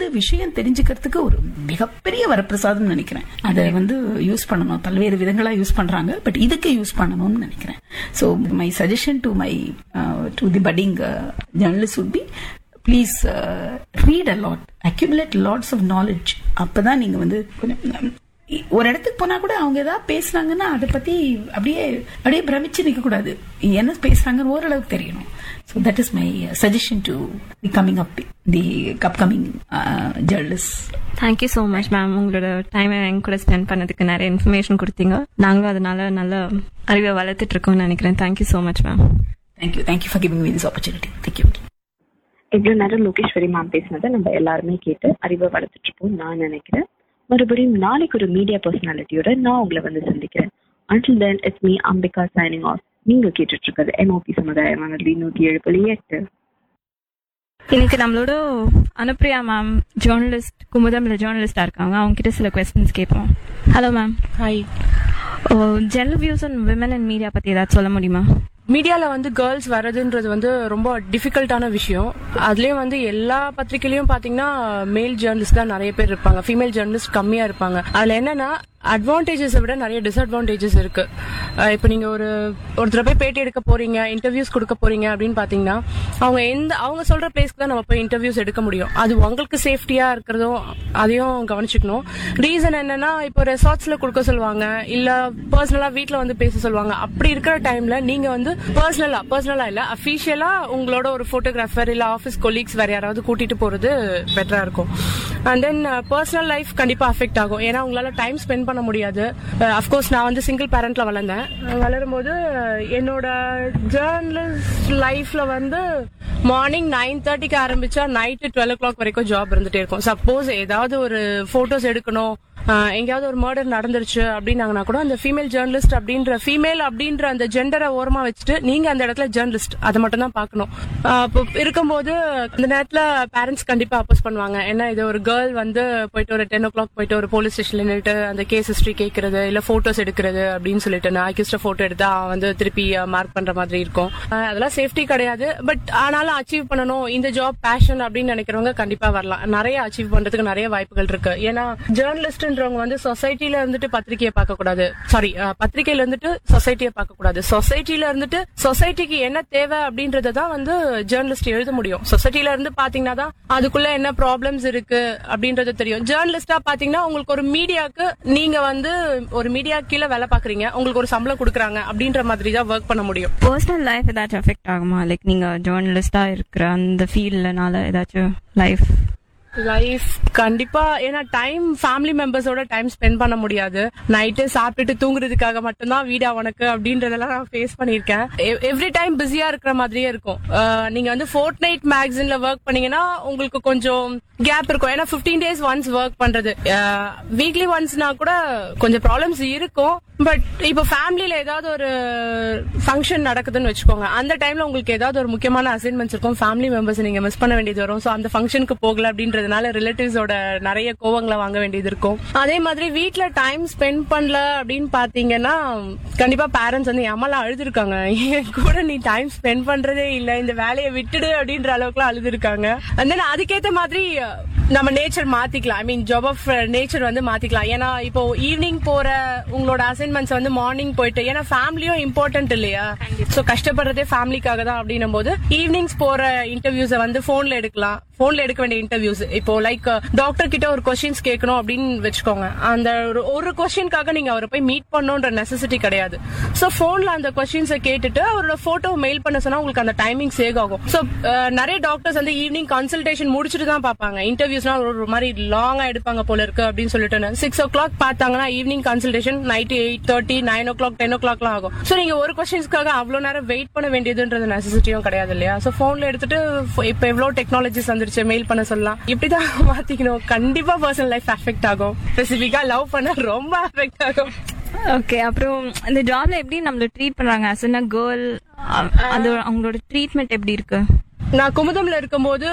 வந்து விஷயம் தெரிஞ்சுக்கிறதுக்கு ஒரு மிகப்பெரிய வரப்பிரசாதம் நினைக்கிறேன் அதை வந்து யூஸ் பண்ணணும் பல்வேறு விதங்களா யூஸ் பண்றாங்க பட் இதுக்கு யூஸ் பண்ணணும்னு நினைக்கிறேன் so my suggestion to my to the budding journalist would be please read a lot accumulate lots of knowledge அப்பதான் நீங்க வந்து கொஞ்சம் ஒரு இடத்துக்கு போனா கூட அவங்க ஏதாவது பேசுனாங்கன்னா அதை பத்தி அப்படியே அப்படியே பிரமிச்சு நிக்க கூடாது என்ன பேசுறாங்கன்னு ஓரளவுக்கு தெரியணும் so that is my suggestion to the coming up the upcoming journalist thank you so much ma'am உங்களோட டைமை எங்க கூட ஸ்பெண்ட் பண்ணதுக்கு நிறைய இன்ஃபர்மேஷன் கொடுத்தீங்க நாங்களும் அதனால நல்ல அறிவை வளர்த்துட்டு இருக்கோம்னு நினைக்கிறேன் thank you so much ma'am thank you thank you for giving me this opportunity thank you இவ்வளவு நேரம் லோகேஸ்வரி மேம் பேசினதை நம்ம எல்லாருமே கேட்டு அறிவை வளர்த்துட்டு இருப்போம் நான் நினைக்கிறேன் மறுபடியும் நாளைக்கு ஒரு மீடியா பர்சனாலிட்டியோட நான் உங்களை வந்து சந்திக்கிறேன் until then it's me Ambika signing off நீங்க கேட்டுட்டு இருக்கிறது எம்ஓபி சமுதாய வானொலி நூத்தி ஏழு புள்ளி எட்டு இன்னைக்கு நம்மளோட அனுப்பிரியா மேம் ஜேர்னலிஸ்ட் குமுதம்ல ஜேர்னலிஸ்டா இருக்காங்க அவங்க கிட்ட சில கொஸ்டின்ஸ் கேட்போம் hello ma'am hi general views and women and media பத்தி ஏதாச்சும் சொல்ல முடியுமா மீடியால வந்து கேர்ள்ஸ் வர்றதுன்றது வந்து ரொம்ப டிஃபிகல்ட்டான விஷயம் அதுலயும் வந்து எல்லா பத்திரிகையிலயும் பாத்தீங்கன்னா மேல் ஜேர்னலிஸ்ட் தான் நிறைய பேர் இருப்பாங்க ஃபீமேல் ஜேர்னலிஸ்ட் கம்மியா இருப்பாங்க அதுல என்னன்னா அட்வான்டேஜஸை விட நிறைய டிஸ்அட்வான்டேஜஸ் இருக்கு அஹ் இப்போ நீங்க ஒரு ஒருத்தர போய் பேட்டி எடுக்க போறீங்க இன்டர்வியூஸ் கொடுக்க போறீங்க அப்படின்னு பாத்தீங்கன்னா அவங்க எந்த அவங்க சொல்ற பிளேஸ்க்கு தான் நம்ம போய் இன்டர்வியூஸ் எடுக்க முடியும் அது உங்களுக்கு சேஃப்டியா இருக்கிறதும் அதையும் கவனிச்சுக்கணும் ரீசன் என்னன்னா இப்போ ரெசார்ட்ஸ்ல கொடுக்க சொல்லுவாங்க இல்ல பர்சனலா வீட்ல வந்து பேச சொல்லுவாங்க அப்படி இருக்கிற டைம்ல நீங்க வந்து பர்சனலா பர்சனலா இல்ல அபிஷியலா உங்களோட ஒரு போட்டோகிராஃபர் இல்ல ஆஃபீஸ் கொலீக்ஸ் வேற யாராவது கூட்டிட்டு போறது பெட்டரா இருக்கும் அண்ட் தென் பர்சனல் லைஃப் கண்டிப்பா அஃபெக்ட் ஆகும் ஏன்னா உங்களால டைம் ஸ்பெண்ட் பண்ண முடியாது அஃப்கோர்ஸ் நான் வந்து சிங்கிள் பேரண்ட்ல வளர்ந்தேன் அஹ் வளரும்போது என்னோட ஜேர்னலிஸ்ட் லைஃப்ல வந்து மார்னிங் நைன் தேர்ட்டிக்கு ஆரம்பிச்சா நைட்டு டுவெல் ஓ கிளாக் வரைக்கும் ஜாப் இருந்துட்டே இருக்கும் சப்போஸ் ஏதாவது ஒரு போட்டோஸ் எடுக்கணும் ஆஹ் எங்கேயாவது ஒரு மர்டர் நடந்துருச்சு அப்படின்னாங்கன்னா கூட அந்த ஃபீமேல் ஜேர்னலிஸ்ட் அப்படின்ற ஃபீமேல் அப்படின்ற அந்த ஜெண்டரை ஓரமா வச்சுட்டு நீங்க அந்த இடத்துல ஜேர்னலிஸ்ட் அதை மட்டும் தான் பார்க்கணும் ஆஹ் இப்போ இருக்கும்போது அந்த நேரத்துல பேரண்ட்ஸ் கண்டிப்பா அப்போஸ் பண்ணுவாங்க ஏன்னா இது ஒரு கேர்ள் வந்து போயிட்டு ஒரு டென் ஓ கிளாக் போயிட்டு ஒரு போலீஸ் ஸ்டேஷன்ல நின்னுட்டு அந்த கேஸ் ஹிஸ்டரி கேட்கறது இல்ல போட்டோஸ் எடுக்கிறது அப்படின்னு சொல்லிட்டு நான் அக்யூஸ்ட போட்டோ எடுத்தா அவன் வந்து திருப்பி மார்க் பண்ற மாதிரி இருக்கும் ஆஹ் அதெல்லாம் சேஃப்டி கிடையாது பட் ஆனாலும் அச்சீவ் பண்ணணும் இந்த ஜாப் பேஷன் அப்படின்னு நினைக்கிறவங்க கண்டிப்பா வரலாம் நிறைய அச்சீவ் பண்றதுக்கு நிறைய வாய்ப்புகள் இருக்கு ஏன்னா ஜேர்னலிஸ்ட்ன்றவங்க வந்து சொசைட்டில இருந்துட்டு பத்திரிகையை பார்க்க கூடாது சாரி பத்திரிகையில இருந்துட்டு சொசைட்டியை பார்க்க கூடாது சொசைட்டில இருந்துட்டு சொசைட்டிக்கு என்ன தேவை அப்படின்றத தான் வந்து ஜேர்னலிஸ்ட் எழுத முடியும் சொசைட்டில இருந்து பாத்தீங்கன்னா தான் அதுக்குள்ள என்ன ப்ராப்ளம்ஸ் இருக்கு அப்படின்றது தெரியும் ஜேர்னலிஸ்டா பாத்தீங்கன்னா உங்களுக்கு ஒரு மீடியாக்கு நீங்க வந்து ஒரு மீடியா கீழே வேலை பாக்குறீங்க உங்களுக்கு ஒரு சம்பளம் கொடுக்குறாங்க அப்படின்ற மாதிரி தான் ஒர்க் பண்ண முடியும் பர்சனல் லைஃப் ஏதாச்சும் அஃபெக்ட் ஆகுமா லைக் நீங்க ஜேர்னலிஸ்டா இருக்கிற அந்த ஃபீல்ட்னால ஏதாச்சும் லைஃப் லைஃப் கண்டிப்பா ஏன்னா டைம் ஃபேமிலி மெம்பர்ஸோட டைம் ஸ்பெண்ட் பண்ண முடியாது நைட்டு சாப்பிட்டுட்டு தூங்குறதுக்காக மட்டும்தான் வீடா உனக்கு அப்படின்றதெல்லாம் நான் ஃபேஸ் பண்ணியிருக்கேன் எவ்ரி டைம் பிஸியா இருக்கிற மாதிரியே இருக்கும் அஹ் நீங்க வந்து ஃபோர்ட் நைட் மேக்சின்ல ஒர்க் பண்ணீங்கன்னா உங்களுக்கு கொஞ்சம் கேப் இருக்கும் ஏன்னா 15 டேஸ் ஒன்ஸ் ஒர்க் பண்றது வீக்லி ஒன்ஸ்னா கூட கொஞ்சம் ப்ராப்ளம்ஸ் இருக்கும் பட் இப்போ ஃபேமிலியில ஏதாவது ஒரு ஃபங்க்ஷன் நடக்குதுன்னு வச்சுக்கோங்க அந்த டைம்ல உங்களுக்கு ஏதாவது ஒரு முக்கியமான அசைன்மெண்ட்ஸ் இருக்கும் ஃபேமிலி மெம்பர்ஸ் நீங்க மிஸ் பண்ண வேண்டியது வரும் ஸோ அந்த ஃபங்க்ஷனுக்கு போகல அப்படின்றதுனால ரிலேட்டிவ்ஸோட நிறைய கோவங்களை வாங்க வேண்டியது இருக்கும் அதே மாதிரி வீட்ல டைம் ஸ்பெண்ட் பண்ணல அப்படின்னு பாத்தீங்கன்னா கண்டிப்பா பேரண்ட்ஸ் வந்து எம்மெல்லாம் அழுதுருக்காங்க என் கூட நீ டைம் ஸ்பெண்ட் பண்றதே இல்ல இந்த வேலையை விட்டுடு அப்படின்ற அளவுக்குலாம் அழுதுருக்காங்க and then அதுக்கேத்த மாதிரி அஹ், நம்ம நேச்சர் மாத்திக்கலாம் I mean job of nature வந்து மாத்திக்கலாம் ஏன்னா இப்போ ஈவினிங் போற உங்களோட அசைன்மெண்ட்ஸ் வந்து மார்னிங் போயிட்டு ஏன்னா ஃபேமிலியும் இம்பார்ட்டன்ட் இல்லையா சோ கஷ்டப்படுறதே ஃபேமிலிக்காக தான் அப்படின்னும் போது ஈவினிங்ஸ் போற இன்டர்வியூஸை வந்து போன்ல எடுக்கலாம் போன்ல எடுக்க வேண்டிய இன்டர்வியூஸ் இப்போ லைக் டாக்டர் கிட்ட ஒரு கொஸ்டின்ஸ் கேட்கணும் அப்படின்னு வச்சுக்கோங்க அந்த ஒரு- ஒரு கொஸ்டின்காக நீங்க அவரை போய் மீட் பண்ணணுன்ற நெசசிட்டி கிடையாது சோ போன்ல அந்த கொஸ்டின்ஸை கேட்டுட்டு அவரோட போட்டோ மெயில் பண்ண சொன்னா உங்களுக்கு அந்த டைமிங் சேவ் ஆகும் சோ நிறைய டாக்டர்ஸ் வந்து ஈவினிங் கன்சல்டேஷன் முடிச்சுட்டு தான் பார்ப்பாங்க இன்டர்வியூஸ்னா ஒரு மாதிரி லாங்கா எடுப்பாங்க போல இருக்கு அப்படின்னு சொல்லிட்டு சிக்ஸ் ஓ கிளாக் பார்த்தாங்கன்னா evening consultation night eight thirty nine o'clock ten ஓ கிளாக்லாம் ஆகும் சோ நீங்க ஒரு கொஸ்டின்ஸ்க்காக அவ்வளவு நேரம் வெயிட் பண்ண வேண்டியதுன்றது நெசசிட்டியும் கிடையாது இல்லையா சோ போன்ல எடுத்துட்டு இப்ப எவ்வளவு டெக்னாலஜிஸ் வந்துருச்சு மெயில் பண்ண சொல்லலாம் இப்படிதான் மாத்திக்கணும் கண்டிப்பா பர்சனல் லைஃப் அஃபெக்ட் ஆகும் ஸ்பெசிபிக்கா லவ் பண்ண ரொம்ப அஃபெக்ட் ஆகும் ஓகே அப்புறம் இந்த ஜாப்ல எப்படி நம்மள ட்ரீட் பண்றாங்க அஸ் அ கேர்ள் அது அவங்களோட ட்ரீட்மெண்ட் எப்படி இருக்கு நான் குமுதம்ல இருக்கும்போது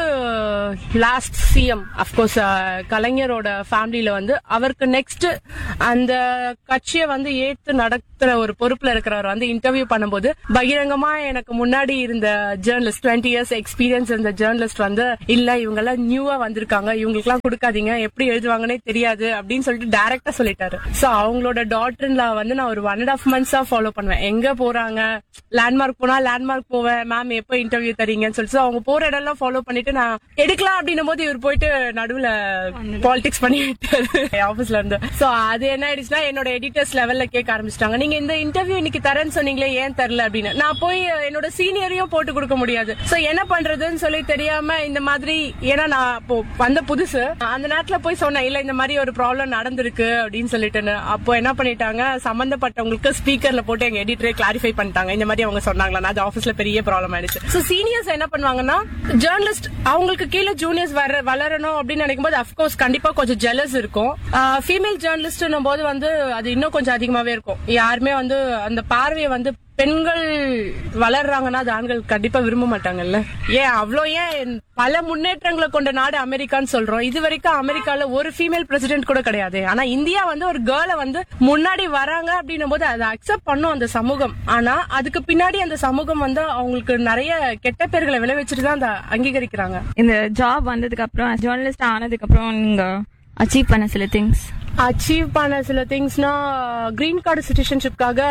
லாஸ்ட் சிஎம் அப்கோர்ஸ் கலைஞரோட ஃபேமிலியில வந்து அவருக்கு நெக்ஸ்ட் அந்த கட்சியை வந்து ஏத்து நடத்த நடத்துற ஒரு பொறுப்புல இருக்கிறவர் வந்து இன்டர்வியூ பண்ணும்போது பகிரங்கமா எனக்கு முன்னாடி இருந்த ஜேர்னலிஸ்ட் டுவெண்ட்டி இயர்ஸ் எக்ஸ்பீரியன்ஸ் இருந்த ஜேர்னலிஸ்ட் வந்து இல்ல இவங்க எல்லாம் நியூவா வந்திருக்காங்க இவங்களுக்கு எல்லாம் கொடுக்காதீங்க எப்படி எழுதுவாங்கன்னே தெரியாது அப்படின்னு சொல்லிட்டு டைரக்டா சொல்லிட்டாரு சோ அவங்களோட டாட்டர்ல வந்து நான் ஒரு ஒன் அண்ட் ஆஃப் மந்த்ஸா ஃபாலோ பண்ணுவேன் எங்க போறாங்க லேண்ட்மார்க் போனா லேண்ட்மார்க் போவேன் மேம் எப்போ இன்டர்வியூ தரீங்கன்னு சொல்லிட்டு so அவங்க போற இடம் எல்லாம் ஃபாலோ பண்ணிட்டு நான் எடுக்கலாம் அப்படின்னும் போது இவர் போயிட்டு நடுவுல பாலிடிக்ஸ் பண்ணிட்டு ஆபீஸ்ல இருந்து சோ அது என்ன ஆயிடுச்சுன்னா என்னோட எடிட்டர்ஸ் லெவல்ல கேட்க ஆரம்பிச்சிட்டாங்க நீங்க இந்த இன்டர்வியூ இன்னைக்கு தரேன்னு சொன்னீங்களே ஏன் தரல அப்படின்னு நான் போய் என்னோட சீனியரையும் போட்டு கொடுக்க முடியாது சோ என்ன பண்றதுன்னு சொல்லி தெரியாம இந்த மாதிரி ஏன்னா நான் இப்போ வந்த புதுசு அந்த நேரத்துல போய் சொன்னேன் இல்ல இந்த மாதிரி ஒரு ப்ராப்ளம் நடந்திருக்கு அப்படின்னு சொல்லிட்டு அப்போ என்ன பண்ணிட்டாங்க சம்பந்தப்பட்டவங்களுக்கு ஸ்பீக்கர்ல போட்டு எங்க எடிட்டரே கிளாரிஃபை பண்ணிட்டாங்க இந்த மாதிரி அவங்க சொன்னாங்களா அது ஆபீஸ்ல பெரிய ப்ராப்ளம் ஆயிடுச்சு சோ சீனியர்ஸ் என்ன பண்ணுவாங்கன்னா ஜேர்னலிஸ்ட் அவங்களுக்கு கீழே ஜூனியர்ஸ் வர வளரணும் அப்படின்னு நினைக்கும் போது அப்கோர்ஸ் கண்டிப்பா கொஞ்சம் ஜெலஸ் இருக்கும் ஃபீமேல் ஜேர்னலிஸ்ட் போது வந்து அது இன்னும் கொஞ்சம் அதிகமாவே இருக்கும் யாருமே வந்து அந்த பார்வையை வந்து பெண்கள் வளர்றாங்கன்னா அது ஆண்கள் கண்டிப்பா விரும்ப மாட்டாங்கல்ல ஏன் அவ்வளோ ஏன் பல முன்னேற்றங்களை கொண்ட நாடு அமெரிக்கான்னு சொல்றோம் இது வரைக்கும் அமெரிக்கால ஒரு ஃபீமேல் பிரசிடென்ட் கூட கிடையாது ஆனா இந்தியா வந்து ஒரு கேர்ளை வந்து முன்னாடி வராங்க அப்படின்னும் போது அதை அக்செப்ட் பண்ணும் அந்த சமூகம் ஆனா அதுக்கு பின்னாடி அந்த சமூகம் வந்து அவங்களுக்கு நிறைய கெட்ட பேர்களை விளைவிச்சிட்டு தான் அந்த அங்கீகரிக்கிறாங்க இந்த ஜாப் வந்ததுக்கு அப்புறம் ஜேர்னலிஸ்ட் ஆனதுக்கு அப்புறம் நீங்க அச்சீவ் பண்ண சில திங்ஸ் அச்சீவ் பண்ண சில திங்ஸ்னா கிரீன் கார்டு சிட்டிசன்ஷிப்காக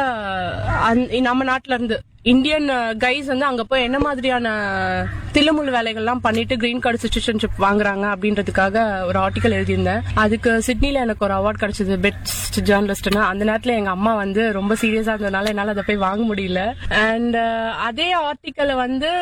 நம்ம நாட்டுல இருந்து இந்தியன் கைஸ் வந்து அங்க போய் என்ன மாதிரியான தில்லுமுள் வேலைகள்லாம் பண்ணிட்டு கிரீன் கார்டு சிட்டிசன்ஷிப் வாங்குறாங்க அப்படின்றதுக்காக ஒரு ஆர்டிக்கல் எழுதியிருந்தேன் அதுக்கு சிட்னில எனக்கு ஒரு அவார்ட் கிடைச்சது பெஸ்ட் ஜேர்னலிஸ்ட்னா அந்த நேரத்துல எங்க அம்மா வந்து ரொம்ப சீரியஸா இருந்ததுனால என்னால அதை போய் வாங்க முடியல அண்ட் அதே ஆர்டிக்கலை வந்து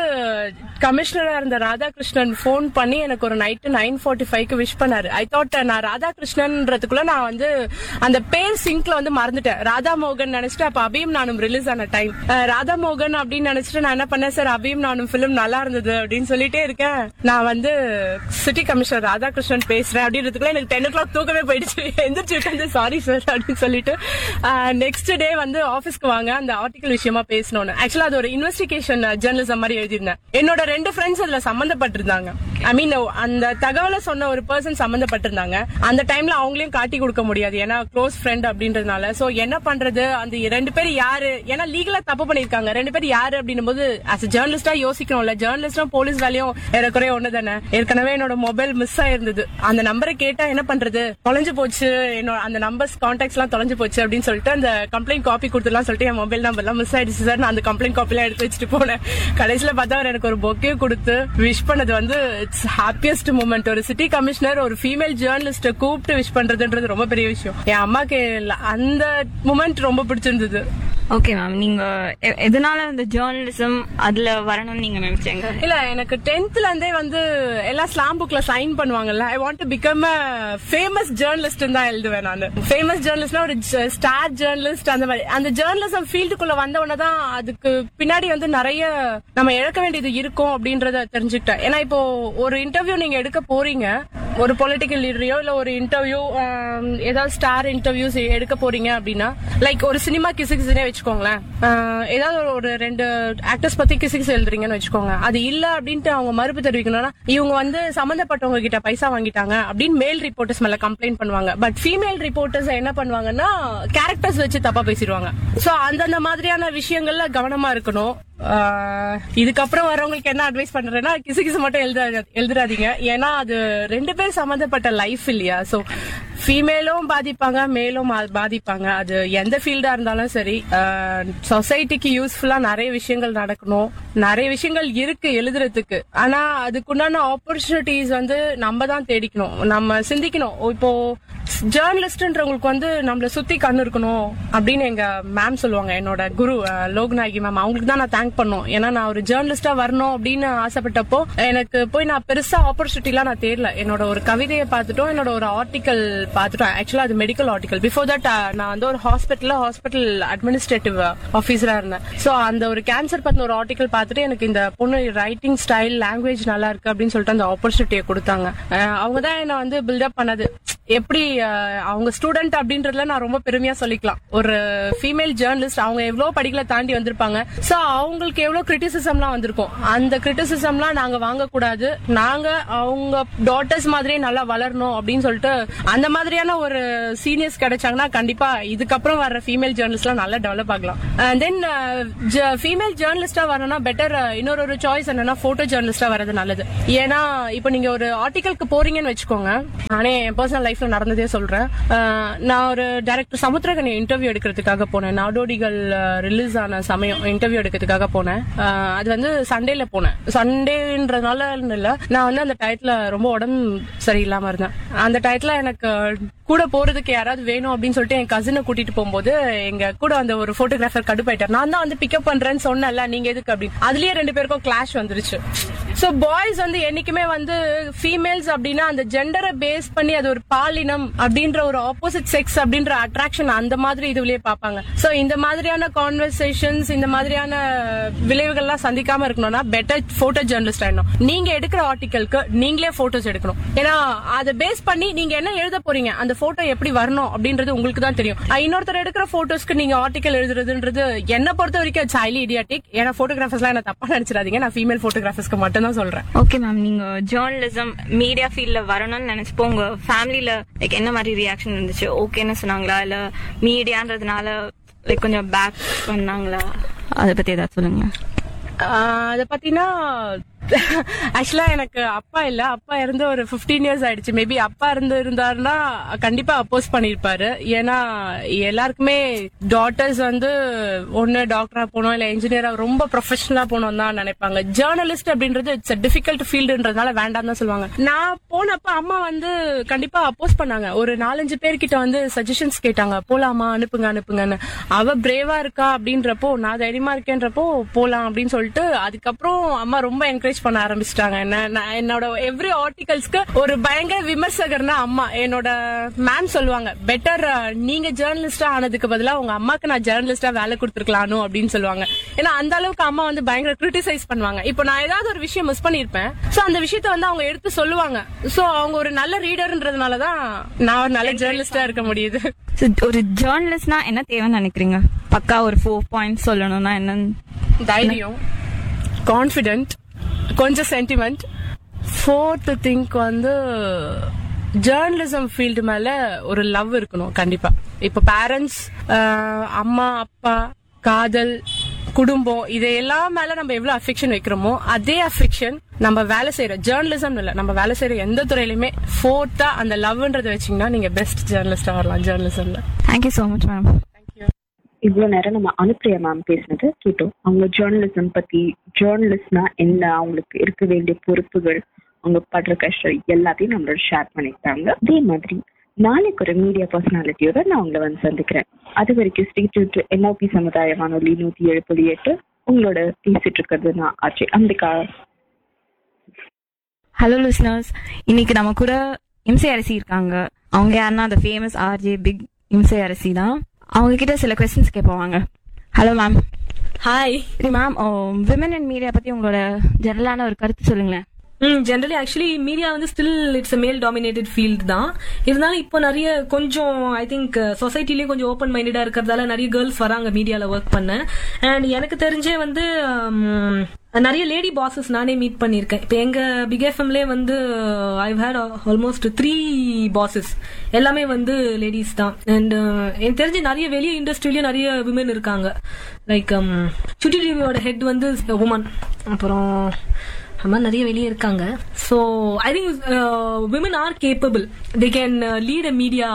கமிஷனரா இருந்த ராதாகிருஷ்ணன் ஃபோன் பண்ணி எனக்கு ஒரு நைட்டு நைன் ஃபார்ட்டி ஃபைவ்க்கு விஷ் பண்ணாரு ஐ தாட் நான் ராதாகிருஷ்ணன்றதுக்குள்ள நான் வந்து அந்த பேர் சிங்க்ல வந்து மறந்துட்டேன் ராதா மோகன் நினைச்சிட்டு அப்ப அபியும் நானும் ரிலீஸ் ஆன டைம் ராதா மோகன் அப்படின்னு நினைச்சிட்டு நான் என்ன பண்ணேன் சார் அபியும் நானும் பிலிம் நல்லா இருந்தது அப்படின்னு சொல்லிட்டே இருக்கேன் நான் வந்து சிட்டி கமிஷனர் ராதாகிருஷ்ணன் பேசுறேன் அப்படின்றதுக்குள்ள எனக்கு டென் ஓ கிளாக் தூக்கமே போயிடுச்சு எந்திரிச்சு உட்காந்து சாரி சார் அப்படின்னு சொல்லிட்டு நெக்ஸ்ட் டே வந்து ஆபீஸ்க்கு வாங்க அந்த ஆர்டிகல் விஷயமா பேசணும்னு ஆக்சுவலா அது ஒரு இன்வெஸ்டிகேஷன் ஜேர்னலிசம் மாதிரி எழுதியிருந்தேன் என்னோட ரெண்டு ஃப்ரெண்ட்ஸ் அதுல சம்பந்தப்பட்டிருந்தாங்க ஐ மீன் அந்த தகவலை சொன்ன ஒரு பர்சன் சம்பந்தப்பட்டிருந்தாங்க அந்த டைம்ல அவங்களையும் காட்டி கொடுக்க முடியாது ஏன்னா க்ளோஸ் ஃப்ரெண்ட் அப்படின்றதுனால சோ என்ன பண்றது அந்த ரெண்டு பேர் யாரு ஏன்னா லீகலா தப்பு பண்ணிருக்காங்க ரெண்டு பேர் யாரு அப்படின்னும் போது அஸ் ஜேர்னலிஸ்டா யோசிக்கணும்ல ஜேர்னலிஸ்டும் போலீஸ் வேலையும் ஏறக்குறைய ஒண்ணு தானே ஏற்கனவே என்னோட மொபைல் மிஸ் ஆயிருந்தது அந்த நம்பரை கேட்டா என்ன பண்றது தொலைஞ்சு போச்சு என்னோட அந்த நம்பர்ஸ் கான்டாக்ட்ஸ் எல்லாம் தொலைஞ்சு போச்சு அப்படின்னு சொல்லிட்டு அந்த கம்ப்ளைண்ட் காப்பி கொடுத்துலாம் சொல்லிட்டு என் மொபைல் நம்பர் எல்லாம் மிஸ் ஆயிடுச்சு சார் நான் அந்த கம்ப்ளைண்ட் காப்பி எல்லாம் எடுத்து வச்சுட்டு போனேன் கடைசியில பார்த்தா அவர் எனக்கு ஒரு பொக்கே கொடுத்து விஷ் பண்ணது வந்து இட்ஸ் ஹாப்பியஸ்ட் மூமெண்ட் ஒரு சிட்டி கமிஷனர் ஒரு ஃபீமேல் ஜேர்னலிஸ்ட கூப்பிட்டு விஷ் பண்றதுன்றது ரொம்ப பெரிய விஷயம் என் அம்மாக்கு அந்த மூமெண்ட் ரொம்ப பிடிச்சிருந்தது ஓகே மேம் நீங்க எ- எதனால இந்த ஜேர்னலிசம் அதுல வரணும்னு நீங்க நினைச்சீங்க இல்ல எனக்கு டென்த்ல இருந்தே வந்து எல்லாம் ஸ்லாம் புக்ல சைன் பண்ணுவாங்கல்ல I want to become a famous journalist தான் எழுதுவேன் நான் ஃபேமஸ் ஜேர்னலிஸ்ட்னா ஒரு ஸ்டார் ஜேர்னலிஸ்ட் அந்த மாதிரி அந்த ஜேர்னலிசம் ஃபீல்டுக்குள்ள வந்த உடனே தான் அதுக்கு பின்னாடி வந்து நிறைய நம்ம இழக்க வேண்டியது இருக்கும் அப்படின்றத தெரிஞ்சுக்கிட்டேன் ஏன்னா இப்போ ஒரு இன்டர்வியூ நீங்க எடுக்க போறீங்க ஒரு பொலிட்டிக்கல் லீடரையோ இல்ல ஒரு இன்டர்வியூ ஏதாவது ஸ்டார் இன்டர்வியூஸ் எடுக்க போறீங்க அப்படின்னா லைக் ஒரு சினிமா கிசுகிசுனே வச்சுக்கோங்களேன் ஆஹ் ஏதாவது ஒரு- ஒரு ரெண்டு ஆக்டர்ஸ் பத்தி கிசுகிசு எழுதுறீங்கன்னு வச்சுக்கோங்க அது இல்ல அப்படின்ட்டு அவங்க மறுப்பு தெரிவிக்கணும்னா இவங்க வந்து சம்பந்தப்பட்டவங்க கிட்ட பைசா வாங்கிட்டாங்க அப்படின்னு மேல் ரிப்போர்ட்டர்ஸ் மேல கம்ப்ளைண்ட் பண்ணுவாங்க பட் ஃபீமேல் ரிப்போர்ட்டர்ஸ் என்ன பண்ணுவாங்கன்னா கேரக்டர்ஸ் வச்சு தப்பா பேசிடுவாங்க சோ அந்தந்த மாதிரியான விஷயங்கள்ல கவனமா இருக்கணும் ஆஹ் இதுக்கப்புறம் வரவங்களுக்கு என்ன அட்வைஸ் பண்றேன்னா கிசு கிசு மட்டும் எழுத எழுதுறாதீங்க ஏன்னா அது ரெண்டு பேர் சம்பந்தப்பட்ட லைஃப் இல்லையா சோ ஃபீமேலும் பாதிப்பாங்க மேலும் ஆ- பாதிப்பாங்க அது எந்த ஃபீல்டா இருந்தாலும் சரி சொசைட்டிக்கு யூஸ்ஃபுல்லா நிறைய விஷயங்கள் நடக்கணும் நிறைய விஷயங்கள் இருக்கு எழுதுறதுக்கு ஆனா அதுக்குண்டான ஆப்பர்ச்சுனிட்டிஸ் வந்து நம்ம தான் தேடிக்கணும் நம்ம சிந்திக்கணும் இப்போ ஜேர்னலிஸ்ட்ன்றவங்களுக்கு வந்து நம்மள சுத்தி கண்ணு இருக்கணும் அப்படின்னு எங்க மேம் சொல்லுவாங்க என்னோட குரு அஹ், லோக்நாயகி மேம் அவங்களுக்கு தான் நான் தேங்க் பண்ணோம் ஏன்னா நான் ஒரு ஜேர்னலிஸ்டா வரணும் அப்படின்னு ஆசைப்பட்டப்போ எனக்கு போய் நான் பெருசா ஆப்பர்ச்சுனிட்டி எல்லாம் நான் தேடல என்னோட ஒரு கவிதையை பார்த்துட்டோம் என்னோட ஒரு ஆர்டிக்கல் பார்த்துட்டோம் ஆக்சுவலா அது மெடிக்கல் ஆர்டிக்கல் பிஃபோர் தட் நான் வந்து ஒரு ஹாஸ்பிட்டல்ல ஹாஸ்பிட்டல் அட்மினிஸ்ட்ரேட்டிவ் ஆஃபீஸரா இருந்தேன் சோ அந்த ஒரு கேன்சர் பத்தின ஒரு ஆர்டிக்கல் பார்த்துட்டு எனக்கு இந்த பொண்ணு ரைட்டிங் ஸ்டைல் லாங்குவேஜ் நல்லா இருக்கு அப்படின்னு சொல்லிட்டு அந்த ஆப்பர்ச்சுனிட்டியை கொடுத்தாங்க அஹ், அவங்க தான் என்ன வந்து பில்டப் பண்ணது எப்படி அஹ், அவங்க ஸ்டூடெண்ட் அப்படின்றதுல நான் ரொம்ப பெருமையா சொல்லிக்கலாம் ஒரு ஃபீமேல் ஜேர்னலிஸ்ட் அவங்க எவ்வளவு படிக்கல தாண்டி வந்திருப்பாங்க சோ அவங்களுக்கு எவ்வளவு கிரிட்டிசிசம்லாம் வந்திருக்கும் அந்த கிரிட்டிசிசம்லாம் நாங்க வாங்கக்கூடாது நாங்க அவங்க டாட்டர்ஸ் மாதிரியே நல்லா வளரணும் அப்படின்னு சொல்லிட்டு அந்த மாதிரியான ஒரு சீனியர்ஸ் கிடைச்சாங்கன்னா கண்டிப்பா இதுக்கப்புறம் வர்ற ஃபீமேல் ஜேர்னலிஸ்ட்லாம் நல்லா டெவலப் ஆகலாம் தென் ஃபீமேல் ஜேர்னலிஸ்டா வரணும்னா பெட்டர் இன்னொரு ஒரு சாய்ஸ் என்னன்னா போட்டோ ஜேர்னலிஸ்டா வரது நல்லது ஏன்னா இப்போ நீங்க ஒரு ஆர்டிகலுக்கு போறீங்கன்னு வச்சுக்கோங்க நானே என் பர்சனல் லைஃப்ல நடந்ததே சொல்றேன் அஹ், நான் ஒரு டைரக்டர் சமுத்திரகனி இன்டர்வியூ எடுக்கிறதுக்காக போனேன் நாடோடிகள் ரிலீஸ் ஆன சமயம் இன்டர்வியூ எடுக்கிறதுக்காக போனேன் அஹ், அது வந்து சண்டேல போனேன் சண்டேன்றதுனால இல்ல நான் வந்து அந்த டயத்துல ரொம்ப உடம்பு சரியில்லாம இருந்தேன் அந்த டயத்துல எனக்கு கூட போறதுக்கு யாராவது வேணும் அப்படின்னு சொல்லிட்டு என் கசினை கூட்டிட்டு போகும்போது எங்க கூட அந்த ஒரு போட்டோகிராஃபர் கடுப்பாயிட்டார் நான் தான் வந்து பிக்கப் பண்றேன்னு சொன்னேன்ல நீங்க எதுக்கு அப்படின்னு அதுலயே ரெண்டு பேருக்கும் கிளாஷ் வந்துருச்சு சோ பாய்ஸ் வந்து என்னைக்குமே வந்து ஃபீமேல்ஸ் அப்படின்னா அந்த ஜெண்டரை பேஸ் பண்ணி அது ஒரு பாலினம் அப்படின்ற ஒரு ஆப்போசிட் செக்ஸ் அப்படின்ற அட்ராக்ஷன் அந்த மாதிரி இதுலயே பார்ப்பாங்க சோ இந்த மாதிரியான கான்வர்சேஷன்ஸ் இந்த மாதிரியான விளைவுகள்லாம் சந்திக்காம இருக்கணும்னா பெட்டர் போட்டோ ஜேர்னலிஸ்ட் ஆயிடணும் நீங்க எடுக்கிற ஆர்டிக்கலுக்கு நீங்களே போட்டோஸ் எடுக்கணும் ஏன்னா அதை பேஸ் பண்ணி நீங்க என்ன எழுத போறீங்க அந்த போட்டோ எப்படி வரணும் அப்படின்றது உங்களுக்கு தான் தெரியும் அஹ் இன்னொருத்தர் எடுக்கிற போட்டோஸ்க்கு நீங்க ஆர்டிக்கல் எழுதுறதுன்றது என்ன பொறுத்த வரைக்கும் இட்ஸ் ஹைலி இடியாட்டிக் ஏன்னா போட்டோகிராஃபர்ஸ்லாம் என்ன தப்பா நினைச்சிடாதீங்க நான் ஃபீமேல் போட்டோகிராஃபர்ஸ்க்கு மட்டும் தான் சொல்றேன் ஓகே மேம் நீங்க ஜேர்னலிசம் மீடியா ஃபீல்ட்ல வரணும்னு நினைச்சப்போ உங்க ஃபேமிலில லைக் என்ன மாதிரி ரியாக்ஷன் இருந்துச்சு ஓகேன்னு சொன்னாங்களா இல்ல மீடியான்றதுனால லைக் கொஞ்சம் பேக் பண்ணாங்களா அதை பத்தி ஏதாவது சொல்லுங்க ஆஹ் அத பாத்தீங்கன்னா ஆக்சுவலா எனக்கு அப்பா இல்ல அப்பா இருந்து ஒரு 15 இயர்ஸ் ஆயிடுச்சு மேபி அப்பா இருந்து இருந்தாருன்னா கண்டிப்பா அப்போஸ் பண்ணிருப்பாரு ஏன்னா எல்லாருக்குமே டாட்டர்ஸ் வந்து ஒண்ணு டாக்டரா போகணும் இல்ல இன்ஜினியரா ரொம்ப ப்ரொஃபஷனலா போகணும் தான் நினைப்பாங்க ஜேர்னலிஸ்ட் அப்படின்றது இட்ஸ் டிஃபிகல்ட் ஃபீல்டுன்றதுனால வேண்டாம் தான் சொல்லுவாங்க நான் போனப்ப அம்மா வந்து கண்டிப்பா அப்போஸ் பண்ணாங்க ஒரு நாலஞ்சு பேர்கிட்ட வந்து சஜஷன்ஸ் கேட்டாங்க போலாமா அனுப்புங்க அனுப்புங்கன்னு அவ பிரேவா இருக்கா அப்படின்றப்போ நான் தைரியமா இருக்கேன்றப்போ போலாம் அப்படின்னு சொல்லிட்டு அதுக்கப்புறம் அம்மா ரொம்ப என்கரேஜ் பண்ண ஆரம்பிச்சிட்டாங்க என்ன நான் என்னோட எவ்ரி ஆர்டிகல்ஸ்க்கு ஒரு பயங்கர விமர்சகர்னா அம்மா என்னோட மேம் சொல்லுவாங்க பெட்டர் நீங்க ஜேர்னலிஸ்டா ஆனதுக்கு பதிலா உங்க அம்மாக்கு நான் ஜேர்னலிஸ்டா வேலை கொடுத்துருக்கலானோ அப்படின்னு சொல்லுவாங்க ஏன்னா அந்த அளவுக்கு அம்மா வந்து பயங்கர கிரிட்டிசைஸ் பண்ணுவாங்க இப்போ நான் ஏதாவது ஒரு விஷயம் மிஸ் பண்ணிருப்பேன் சோ அந்த விஷயத்த வந்து அவங்க எடுத்து சொல்லுவாங்க சோ அவங்க ஒரு நல்ல ரீடர்ன்றதுனால தான் நான் ஒரு நல்ல ஜேர்னலிஸ்டா இருக்க முடியுது So, ஒரு ஜேர்னலிஸ்ட்னா என்ன தேவைன்னு நினைக்கிறீங்க பக்கா ஒரு ஃபோர் பாயிண்ட் சொல்லணும்னா என்னன்னு தைரியம் கான்ஃபிடென்ட் கொஞ்சம் சென்டிமெண்ட் ஃபோர்த் திங்க் வந்து ஜேர்னலிசம் ஃபீல்டு மேல ஒரு லவ் இருக்கணும் கண்டிப்பா இப்போ பேரண்ட்ஸ் அம்மா அப்பா காதல் குடும்பம் இதையெல்லாம் மேல நம்ம எவ்வளவு அஃபெக்ஷன் வைக்கிறோமோ அதே அஃபெக்ஷன் நம்ம வேலை செய்யற ஜேர்னலிசம் இல்ல நம்ம வேலை செய்யற எந்த துறையிலுமே ஃபோர்த்தா அந்த லவ்ன்றதை வச்சீங்கன்னா நீங்க பெஸ்ட் ஜேர்னலிஸ்டா வரலாம் ஜேர்னலிசம்ல தேங்க்யூ ஸோ மச் மேம் இவ்வளவு நேரம் நம்ம அனுப்பிரியா மேம் பேசினது கேட்டோம் அவங்க ஜேர்னலிசம் பத்தி ஜேர்னலிஸ்ட்னா என்ன அவங்களுக்கு இருக்க வேண்டிய பொறுப்புகள் அவங்க படுற கஷ்டம் எல்லாத்தையும் நம்மளோட ஷேர் பண்ணிட்டாங்க அதே மாதிரி நாளைக்கு ஒரு மீடியா பர்சனாலிட்டியோட நான் உங்களை வந்து சந்திக்கிறேன் அது வரைக்கும் ஸ்டேட் என்ஓபி சமுதாய வானொலி நூத்தி ஏழு புள்ளி எட்டு உங்களோட பேசிட்டு இருக்கிறது நான் ஆச்சு அம்பிகா ஹலோ லிஸ்னர்ஸ் இன்னைக்கு நம்ம கூட இம்சை அரசி இருக்காங்க அவங்க யாருன்னா அந்த ஃபேமஸ் ஆர்ஜே பிக் இம்சை அரசி தான் அவங்க கிட்ட சில கொஸ்டின்ஸ் கேட்பாங்க hello ma'am hi ma'am women and media பத்தி உங்களோட ஜெனரலான ஒரு கருத்து சொல்லுங்களேன் ம் ஜென்ரலி ஆக்சுவலி மீடியா வந்து still it's male dominated field தான் இருந்தாலும் இப்போ நிறைய கொஞ்சம் ஐ திங்க் சொசைட்டிலேயே கொஞ்சம் ஓப்பன் மைண்டடா இருக்கிறதால நிறைய கேர்ள்ஸ் வராங்க மீடியால ஒர்க் பண்ண அண்ட் எனக்கு தெரிஞ்சே வந்து um, நிறைய லேடி பாசஸ் நானே மீட் பண்ணியிருக்கேன் இப்போ எங்க பிக் எஃப்எம்லே வந்து I had almost three bosses எல்லாமே வந்து லேடிஸ் தான் அண்ட் எனக்கு தெரிஞ்சு நிறைய வெளிய இண்டஸ்ட்ரியிலயும் நிறைய விமன் இருக்காங்க லைக் சுட்டி டிவியோட ஹெட் வந்து உமன் அப்புறம் அந்த மாதிரி நிறைய வெளியே இருக்காங்க so I think women are capable they can lead a media